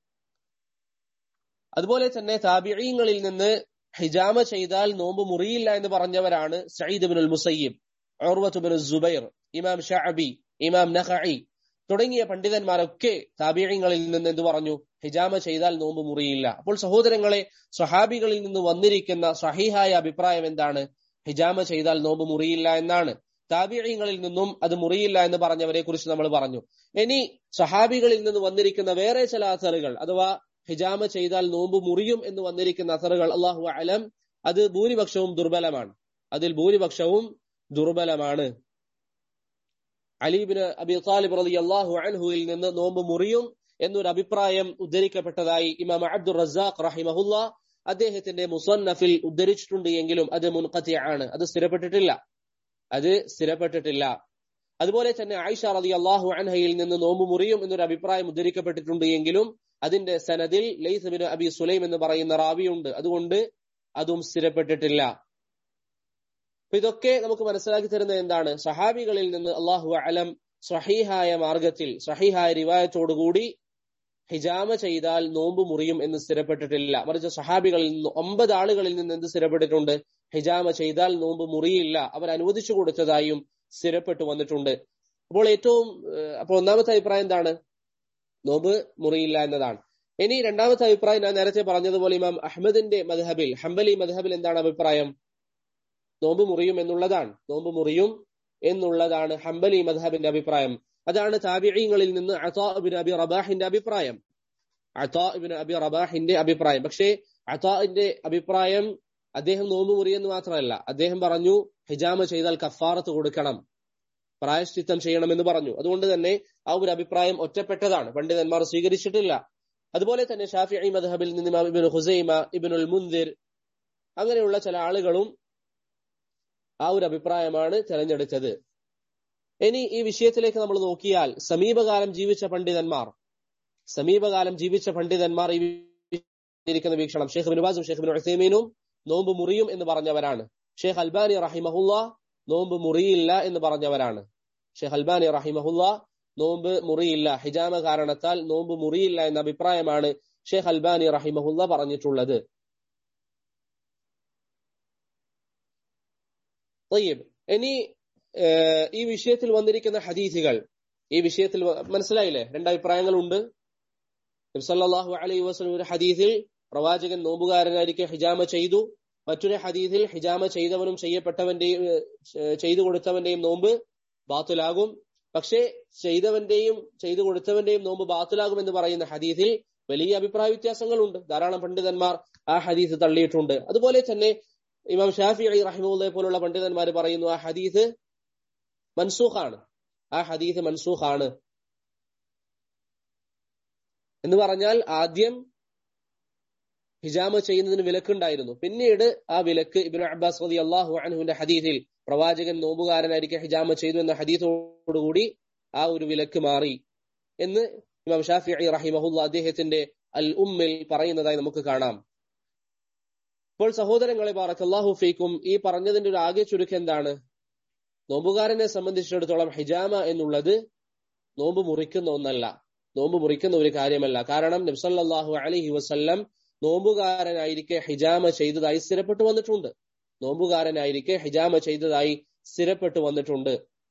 അതുപോലെ തന്നെ താബിഴീങ്ങളിൽ നിന്ന് ഹിജാമ ചെയ്താൽ നോമ്പ് മുറിയില്ല എന്ന് പറഞ്ഞവരാണ് Sayyid bin Musayyib Urwat bin Zubair ഇമാം ഷഅബി ഇമാം നഖഇ തുടങ്ങിയ പണ്ഡിതന്മാരൊക്കെ താബിഴങ്ങളിൽ നിന്ന് എന്ത് പറഞ്ഞു ഹിജാമ ചെയ്താൽ നോമ്പ് മുറിയില്ല അപ്പോൾ സഹോദരങ്ങളെ സ്വഹാബികളിൽ നിന്ന് വന്നിരിക്കുന്ന സഹിഹായ അഭിപ്രായം എന്താണ് ഹിജാമ ചെയ്താൽ നോമ്പ് മുറിയില്ല എന്നാണ് താബിഴങ്ങളിൽ നിന്നും അത് മുറിയില്ല എന്ന് പറഞ്ഞവരെ കുറിച്ച് നമ്മൾ പറഞ്ഞു ഇനി സഹാബികളിൽ നിന്ന് വന്നിരിക്കുന്ന വേറെ ചില അസറുകൾ അഥവാ ഹിജാമ ചെയ്താൽ നോമ്പ് മുറിയും എന്ന് വന്നിരിക്കുന്ന അസറുകൾ അള്ളാഹു അലം അത് ഭൂരിപക്ഷവും ദുർബലമാണ് അതിൽ ഭൂരിപക്ഷവും ദുർബലമാണ് അലീബിന് അബി താലിബ് റലി അള്ളാഹു അൻഹുവിൽ നിന്ന് നോമ്പ് മുറിയും എന്നൊരു അഭിപ്രായം ഉദ്ധരിക്കപ്പെട്ടതായി ഇമാം അബ്ദുൾ റസാഖ് റഹിമഹുല്ല അദ്ദേഹത്തിന്റെ മുസന്നഫിൽ ഉദ്ധരിച്ചിട്ടുണ്ട് എങ്കിലും അത് മുൻകത്തിയാണ് അത് സ്ഥിരപ്പെട്ടിട്ടില്ല അത് സ്ഥിരപ്പെട്ടിട്ടില്ല അതുപോലെ തന്നെ ആയിഷ റലി അള്ളാഹു അൻഹയിൽ നിന്ന് നോമ്പ് മുറിയും എന്നൊരു അഭിപ്രായം ഉദ്ധരിക്കപ്പെട്ടിട്ടുണ്ട് എങ്കിലും അതിന്റെ സനദിൽ ലൈസബിന് അബി സുലൈം എന്ന് പറയുന്ന റാവിയുണ്ട് അതുകൊണ്ട് അതും സ്ഥിരപ്പെട്ടിട്ടില്ല അപ്പൊ ഇതൊക്കെ നമുക്ക് മനസ്സിലാക്കി തരുന്നത് എന്താണ് സഹാബികളിൽ നിന്ന് അള്ളാഹു അലം സഹീഹായ മാർഗത്തിൽ സഹീഹായ റിവായത്തോടുകൂടി ഹിജാമ ചെയ്താൽ നോമ്പ് മുറിയും എന്ന് സ്ഥിരപ്പെട്ടിട്ടില്ല മറിച്ച് സഹാബികളിൽ നിന്ന് ഒമ്പത് ആളുകളിൽ നിന്ന് എന്ത് സ്ഥിരപ്പെട്ടിട്ടുണ്ട് ഹിജാമ ചെയ്താൽ നോമ്പ് മുറിയില്ല അവർ അനുവദിച്ചു കൊടുത്തതായും സ്ഥിരപ്പെട്ടു വന്നിട്ടുണ്ട് അപ്പോൾ ഏറ്റവും അപ്പോൾ ഒന്നാമത്തെ അഭിപ്രായം എന്താണ് നോമ്പ് മുറിയില്ല എന്നതാണ് ഇനി രണ്ടാമത്തെ അഭിപ്രായം ഞാൻ നേരത്തെ പറഞ്ഞതുപോലെ ഇമാം അഹമ്മദിന്റെ മദ്ഹബിൽ ഹംബലി മദ്ഹബിൽ എന്താണ് അഭിപ്രായം നോമ്പ് മുറിയും എന്നുള്ളതാണ് നോമ്പ് മുറിയും എന്നുള്ളതാണ് ഹംബലി മദ്ഹബിന്റെ അഭിപ്രായം അതാണ് താബിഈങ്ങളിൽ നിന്ന് അതാബിൻ അബി റബാഹിന്റെ അഭിപ്രായം അതാബിൻ അബി റബാഹിന്റെ അഭിപ്രായം പക്ഷേ അതാഇന്റെ അഭിപ്രായം അദ്ദേഹം നോമ്പ് മുറിയെന്ന് മാത്രമല്ല അദ്ദേഹം പറഞ്ഞു ഹിജാമ ചെയ്താൽ കഫാറത്ത് കൊടുക്കണം പ്രായശ്ചിത്തം ചെയ്യണമെന്ന് പറഞ്ഞു അതുകൊണ്ട് തന്നെ ആ ഒരു അഭിപ്രായം ഒറ്റപ്പെട്ടതാണ് പണ്ഡിതന്മാർ സ്വീകരിച്ചിട്ടില്ല അതുപോലെ തന്നെ ഷാഫി മദ്ഹബിൽ നിന്ന് ഇബിൻ ഹുസൈമ ഇബിനുൽ മുന്തിർ അങ്ങനെയുള്ള ചില ആളുകളും ആ ഒരു അഭിപ്രായമാണ് തെരഞ്ഞെടുത്തത് ഇനി ഈ വിഷയത്തിലേക്ക് നമ്മൾ നോക്കിയാൽ സമീപകാലം ജീവിച്ച പണ്ഡിതന്മാർ സമീപകാലം ജീവിച്ച പണ്ഡിതന്മാർ ഈ ഇരിക്കുന്ന വീക്ഷണം ഷെയ്ഖ് ബിനുബാസും ഷെയ്ഖ് ബിൻ ഉസൈമീനും നോമ്പ് മുറിയും എന്ന് പറഞ്ഞവരാണ് ഷെയ്ഖ് അൽബാനി റഹിമഹുല്ല നോമ്പ് മുറിയില്ല എന്ന് പറഞ്ഞവരാണ് ഷെയ്ഖ് അൽബാനി റഹിമഹുല്ല നോമ്പ് മുറിയില്ല ഹിജാമ കാരണത്താൽ നോമ്പ് മുറിയില്ല എന്ന അഭിപ്രായമാണ് ഷെയ്ഖ് അൽബാനി റഹിമഹുല്ല പറഞ്ഞിട്ടുള്ളത് ഇനി ഈ വിഷയത്തിൽ വന്നിരിക്കുന്ന ഹദീസുകൾ ഈ വിഷയത്തിൽ മനസ്സിലായില്ലേ രണ്ടഭിപ്രായങ്ങളുണ്ട് നബ്സല്ലാഹു അലൈഹി വസ്ലം ഒരു ഹദീസിൽ പ്രവാചകൻ നോമ്പുകാരനായിരിക്കെ ഹിജാമ ചെയ്തു മറ്റൊരു ഹദീസിൽ ഹിജാമ ചെയ്തവനും ചെയ്യപ്പെട്ടവന്റെയും ചെയ്തു കൊടുത്തവന്റെയും നോമ്പ് ബാത്തുലാകും പക്ഷേ ചെയ്തവന്റെയും ചെയ്തു കൊടുത്തവന്റെയും നോമ്പ് ബാത്തുലാകും എന്ന് പറയുന്ന ഹദീസിൽ വലിയ അഭിപ്രായ വ്യത്യാസങ്ങളുണ്ട് ധാരാളം പണ്ഡിതന്മാർ ആ ഹദീസ് തള്ളിയിട്ടുണ്ട് അതുപോലെ തന്നെ ഇമാം ഷാഫി അലി റഹിമുള്ളയെ പോലുള്ള പണ്ഡിതന്മാർ പറയുന്നു ആ ഹദീസ് മൻസൂഖാണ് ആ ഹദീസ് മൻസൂഖാണ് എന്ന് പറഞ്ഞാൽ ആദ്യം ഹിജാമ ചെയ്യുന്നതിന് വിലക്കുണ്ടായിരുന്നു പിന്നീട് ആ വിലക്ക് ഇബിൻ അബ്ബാസ് റതി അള്ളാഹു അനഹുവിന്റെ ഹദീസിൽ പ്രവാചകൻ നോമ്പുകാരനായിരിക്കെ ഹിജാമ ചെയ്തു എന്ന ഹദീസോടുകൂടി ആ ഒരു വിലക്ക് മാറി എന്ന് ഇമാം ഷാഫി റഹിമഹുല്ല അദ്ദേഹത്തിന്റെ അൽ ഉമ്മിൽ പറയുന്നതായി നമുക്ക് കാണാം ഇപ്പോൾ സഹോദരങ്ങളെ ബാറക്കല്ലാഹു ഫീക്കും ഈ പറഞ്ഞതിന്റെ ഒരു ആകെ ചുരുക്കം എന്താണ് നോമ്പുകാരനെ സംബന്ധിച്ചിടത്തോളം ഹിജാമ എന്നുള്ളത് നോമ്പ് മുറിക്കുന്ന ഒന്നല്ല നോമ്പ് മുറിക്കുന്ന ഒരു കാര്യമല്ല കാരണം നബ്സല്ലാഹു അലഹി വസ്ല്ലം നോമ്പുകാരനായിരിക്കെ ഹിജാമ ചെയ്തതായി സ്ഥിരപ്പെട്ടു വന്നിട്ടുണ്ട് നോമ്പുകാരനായിരിക്കെ ഹിജാമ ചെയ്തതായി സ്ഥിരപ്പെട്ടു വന്നിട്ടുണ്ട്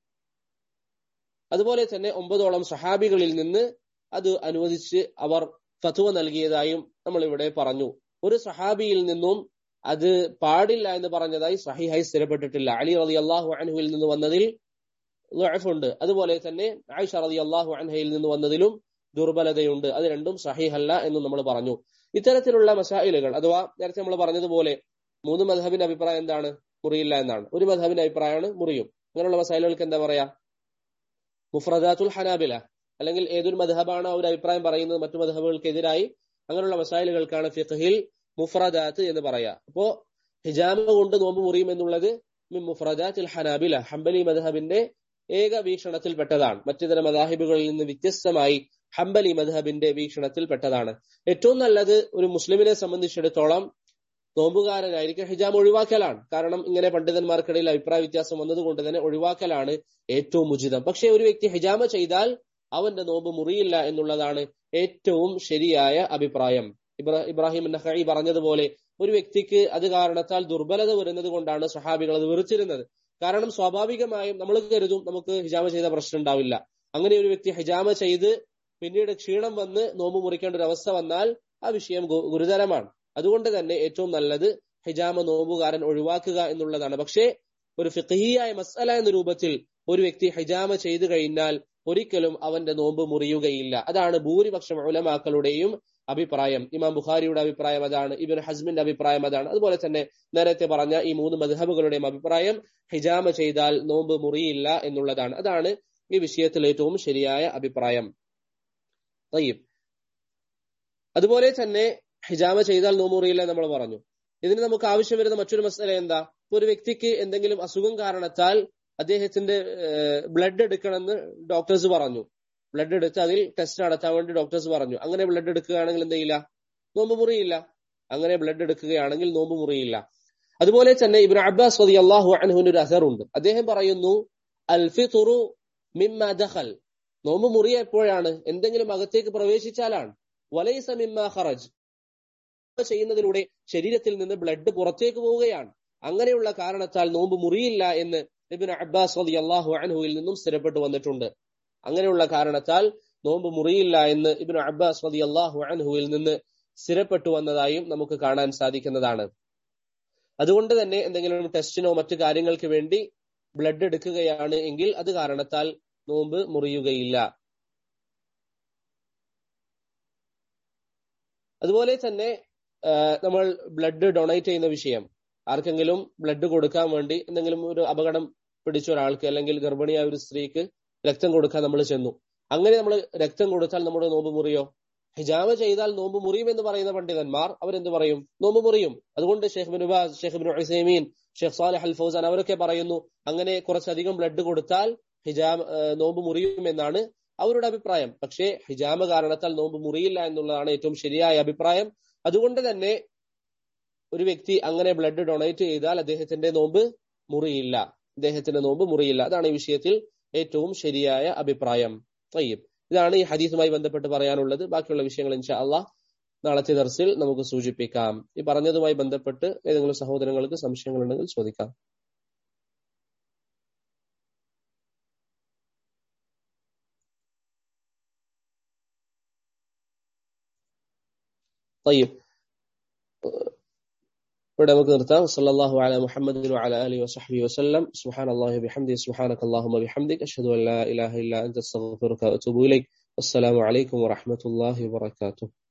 അതുപോലെ തന്നെ ഒമ്പതോളം സഹാബികളിൽ നിന്ന് അത് അനുവദിച്ച് അവർ ഫത്വ നൽകിയതായും നമ്മൾ ഇവിടെ പറഞ്ഞു ഒരു സഹാബിയിൽ നിന്നും അത് പാടില്ല എന്ന് പറഞ്ഞതായി സഹിഹായി സ്ഥിരപ്പെട്ടിട്ടില്ല അലി റതി അള്ളാഹു അൻഹുവിൽ നിന്ന് വന്നതിൽ ഉണ്ട് അതുപോലെ തന്നെ ആയിഷ റതി അള്ളാഹു അൻഹയിൽ നിന്ന് വന്നതിലും ദുർബലതയുണ്ട് അത് രണ്ടും സഹിഹല്ല എന്ന് നമ്മൾ പറഞ്ഞു ഇത്തരത്തിലുള്ള മസായിലുകൾ അഥവാ നേരത്തെ നമ്മൾ പറഞ്ഞതുപോലെ മൂന്ന് മധബിന്റെ അഭിപ്രായം എന്താണ് മുറിയില്ല എന്നാണ് ഒരു മധബിന്റെ അഭിപ്രായമാണ് മുറിയും അങ്ങനെയുള്ള മസായിലുകൾക്ക് എന്താ പറയാ മുഫ്രദാത്തുൽ ഹനാബില അല്ലെങ്കിൽ ഏതൊരു മധബാണ് ഒരു അഭിപ്രായം പറയുന്നത് മറ്റു മധബുകൾക്കെതിരായി അങ്ങനെയുള്ള മസായിലുകൾക്കാണ് ഫിഖഹിൽ മുഫ്രദാത്ത് എന്ന് പറയാ അപ്പോ ഹിജാമ കൊണ്ട് നോമ്പ് മുറിയും എന്നുള്ളത് മുഫ്രദാത്തിൽ ഹനാബില ഹംബലി മധബിന്റെ ഏക വീക്ഷണത്തിൽപ്പെട്ടതാണ് മറ്റു മദാഹിബുകളിൽ നിന്ന് വ്യത്യസ്തമായി ഹംബലി മധബിന്റെ വീക്ഷണത്തിൽപ്പെട്ടതാണ് ഏറ്റവും നല്ലത് ഒരു മുസ്ലിമിനെ സംബന്ധിച്ചിടത്തോളം നോമ്പുകാരനായിരിക്കും ഹിജാം ഒഴിവാക്കലാണ് കാരണം ഇങ്ങനെ പണ്ഡിതന്മാർക്കിടയിൽ അഭിപ്രായ വ്യത്യാസം വന്നതുകൊണ്ട് തന്നെ ഒഴിവാക്കലാണ് ഏറ്റവും ഉചിതം പക്ഷേ ഒരു വ്യക്തി ഹിജാമ ചെയ്താൽ അവന്റെ നോമ്പ് മുറിയില്ല എന്നുള്ളതാണ് ഏറ്റവും ശരിയായ അഭിപ്രായം ഇബ്രാ ഇബ്രാഹിം നഖി പറഞ്ഞതുപോലെ ഒരു വ്യക്തിക്ക് അത് കാരണത്താൽ ദുർബലത വരുന്നത് കൊണ്ടാണ് സഹാബികൾ അത് വെറുച്ചിരുന്നത് കാരണം സ്വാഭാവികമായും നമ്മൾ കരുതും നമുക്ക് ഹിജാമ ചെയ്ത പ്രശ്നം ഉണ്ടാവില്ല അങ്ങനെ ഒരു വ്യക്തി ഹിജാമ ചെയ്ത് പിന്നീട് ക്ഷീണം വന്ന് നോമ്പ് മുറിക്കേണ്ട ഒരു അവസ്ഥ വന്നാൽ ആ വിഷയം ഗുരുതരമാണ് അതുകൊണ്ട് തന്നെ ഏറ്റവും നല്ലത് ഹിജാമ നോമ്പുകാരൻ ഒഴിവാക്കുക എന്നുള്ളതാണ് പക്ഷേ ഒരു ഫിഖഹിയായ മസല എന്ന രൂപത്തിൽ ഒരു വ്യക്തി ഹിജാമ ചെയ്തു കഴിഞ്ഞാൽ ഒരിക്കലും അവന്റെ നോമ്പ് മുറിയുകയില്ല അതാണ് ഭൂരിപക്ഷം ഉലമാക്കളുടെയും അഭിപ്രായം ഇമാം ബുഖാരിയുടെ അഭിപ്രായം അതാണ് ഇബിൻ ഹസ്മിന്റെ അഭിപ്രായം അതാണ് അതുപോലെ തന്നെ നേരത്തെ പറഞ്ഞ ഈ മൂന്ന് മധബുകളുടെയും അഭിപ്രായം ഹിജാമ ചെയ്താൽ നോമ്പ് മുറിയില്ല എന്നുള്ളതാണ് അതാണ് ഈ വിഷയത്തിൽ ഏറ്റവും ശരിയായ അഭിപ്രായം തയ്യം അതുപോലെ തന്നെ ഹിജാമ ചെയ്താൽ നോമ്പ് മുറിയില്ല നമ്മൾ പറഞ്ഞു ഇതിന് നമുക്ക് ആവശ്യം വരുന്ന മറ്റൊരു മസല എന്താ ഇപ്പൊ ഒരു വ്യക്തിക്ക് എന്തെങ്കിലും അസുഖം കാരണത്താൽ അദ്ദേഹത്തിന്റെ ബ്ലഡ് എടുക്കണമെന്ന് ഡോക്ടേഴ്സ് പറഞ്ഞു ബ്ലഡ് എടുത്ത് അതിൽ ടെസ്റ്റ് നടത്താൻ വേണ്ടി ഡോക്ടേഴ്സ് പറഞ്ഞു അങ്ങനെ ബ്ലഡ് എടുക്കുകയാണെങ്കിൽ എന്ത് ചെയ്യില്ല നോമ്പ് മുറിയില്ല അങ്ങനെ ബ്ലഡ് എടുക്കുകയാണെങ്കിൽ നോമ്പ് മുറിയില്ല അതുപോലെ തന്നെ ഇബ്നു അബ്ബാസ് റതി അള്ളാഹു അൻഹുവിന്റെ ഒരു അസറുണ്ട് അദ്ദേഹം പറയുന്നു അൽഫിത്തുറു മിമ്മ ദഖൽ നോമ്പ് മുറിയ എപ്പോഴാണ് എന്തെങ്കിലും അകത്തേക്ക് പ്രവേശിച്ചാലാണ് വലൈസ മിമ്മ ഖറജ് ചെയ്യുന്നതിലൂടെ ശരീരത്തിൽ നിന്ന് ബ്ലഡ് പുറത്തേക്ക് പോവുകയാണ് അങ്ങനെയുള്ള കാരണത്താൽ നോമ്പ് മുറിയില്ല എന്ന് ഇബിൻ അബ്ബാസ് റതി അള്ളാഹു അൻഹുവിൽ നിന്നും സ്ഥിരപ്പെട്ടു വന്നിട്ടുണ്ട് അങ്ങനെയുള്ള കാരണത്താൽ നോമ്പ് മുറിയില്ല എന്ന് ഇബിൻ അബ്ബാസ് റതി അള്ളാഹു അൻഹുവിൽ നിന്ന് സ്ഥിരപ്പെട്ടു വന്നതായും നമുക്ക് കാണാൻ സാധിക്കുന്നതാണ് അതുകൊണ്ട് തന്നെ എന്തെങ്കിലും ടെസ്റ്റിനോ മറ്റു കാര്യങ്ങൾക്ക് വേണ്ടി ബ്ലഡ് എടുക്കുകയാണ് എങ്കിൽ അത് കാരണത്താൽ നോമ്പ് മുറിയുകയില്ല അതുപോലെ തന്നെ നമ്മൾ ബ്ലഡ് ഡൊണേറ്റ് ചെയ്യുന്ന വിഷയം ആർക്കെങ്കിലും ബ്ലഡ് കൊടുക്കാൻ വേണ്ടി എന്തെങ്കിലും ഒരു അപകടം പിടിച്ച ഒരാൾക്ക് അല്ലെങ്കിൽ ഗർഭിണിയായ ഒരു സ്ത്രീക്ക് രക്തം കൊടുക്കാൻ നമ്മൾ ചെന്നു അങ്ങനെ നമ്മൾ രക്തം കൊടുത്താൽ നമ്മുടെ നോമ്പ് മുറിയോ ഹിജാമ ചെയ്താൽ നോമ്പ് മുറിയും എന്ന് പറയുന്ന പണ്ഡിതന്മാർ അവരെന്ത് പറയും നോമ്പ് മുറിയും അതുകൊണ്ട് Sheikh bin Ubaz Sheikh bin Uthaymeen Sheikh Salih al Fawzan അവരൊക്കെ പറയുന്നു അങ്ങനെ കുറച്ചധികം ബ്ലഡ് കൊടുത്താൽ ഹിജാമ നോമ്പ് മുറിയും എന്നാണ് അവരുടെ അഭിപ്രായം പക്ഷേ ഹിജാമ കാരണത്താൽ നോമ്പ് മുറിയില്ല എന്നുള്ളതാണ് ഏറ്റവും ശരിയായ അഭിപ്രായം അതുകൊണ്ട് തന്നെ ഒരു വ്യക്തി അങ്ങനെ ബ്ലഡ് ഡൊണേറ്റ് ചെയ്താൽ അദ്ദേഹത്തിന്റെ നോമ്പ് മുറിയില്ല അദ്ദേഹത്തിന്റെ നോമ്പ് മുറിയില്ല അതാണ് ഈ വിഷയത്തിൽ ഏറ്റവും ശരിയായ അഭിപ്രായം തയ്യം ഇതാണ് ഈ ഹദീസുമായി ബന്ധപ്പെട്ട് പറയാനുള്ളത് ബാക്കിയുള്ള വിഷയങ്ങൾ ഇൻഷാ അള്ളാഹ് നാളത്തെ ദർസിൽ നമുക്ക് സൂചിപ്പിക്കാം ഈ പറഞ്ഞതുമായി ബന്ധപ്പെട്ട് ഏതെങ്കിലും സഹോദരങ്ങൾക്ക് സംശയങ്ങൾ ഉണ്ടെങ്കിൽ ചോദിക്കാം طيب ഇവിടെ നമുക്ക് നിർത്താം സല്ലല്ലാഹു അലാ മുഹമ്മദിൻ വഅലാ ആലിഹി വസഹ്ബിഹി വസല്ലം സുബ്ഹാനല്ലാഹി വബിഹംദിഹി സുബ്ഹാനകല്ലാഹുമ്മ ബിഹംദിക അഷ്ഹദു അൻ ലാ ഇലാഹ ഇല്ല അൻത അസ്തഗ്ഫിറുക വഅതൂബു ഇലൈക് അസ്സലാമു അലൈക്കും വറഹ്മത്തുള്ളാഹി വബറകാതുഹു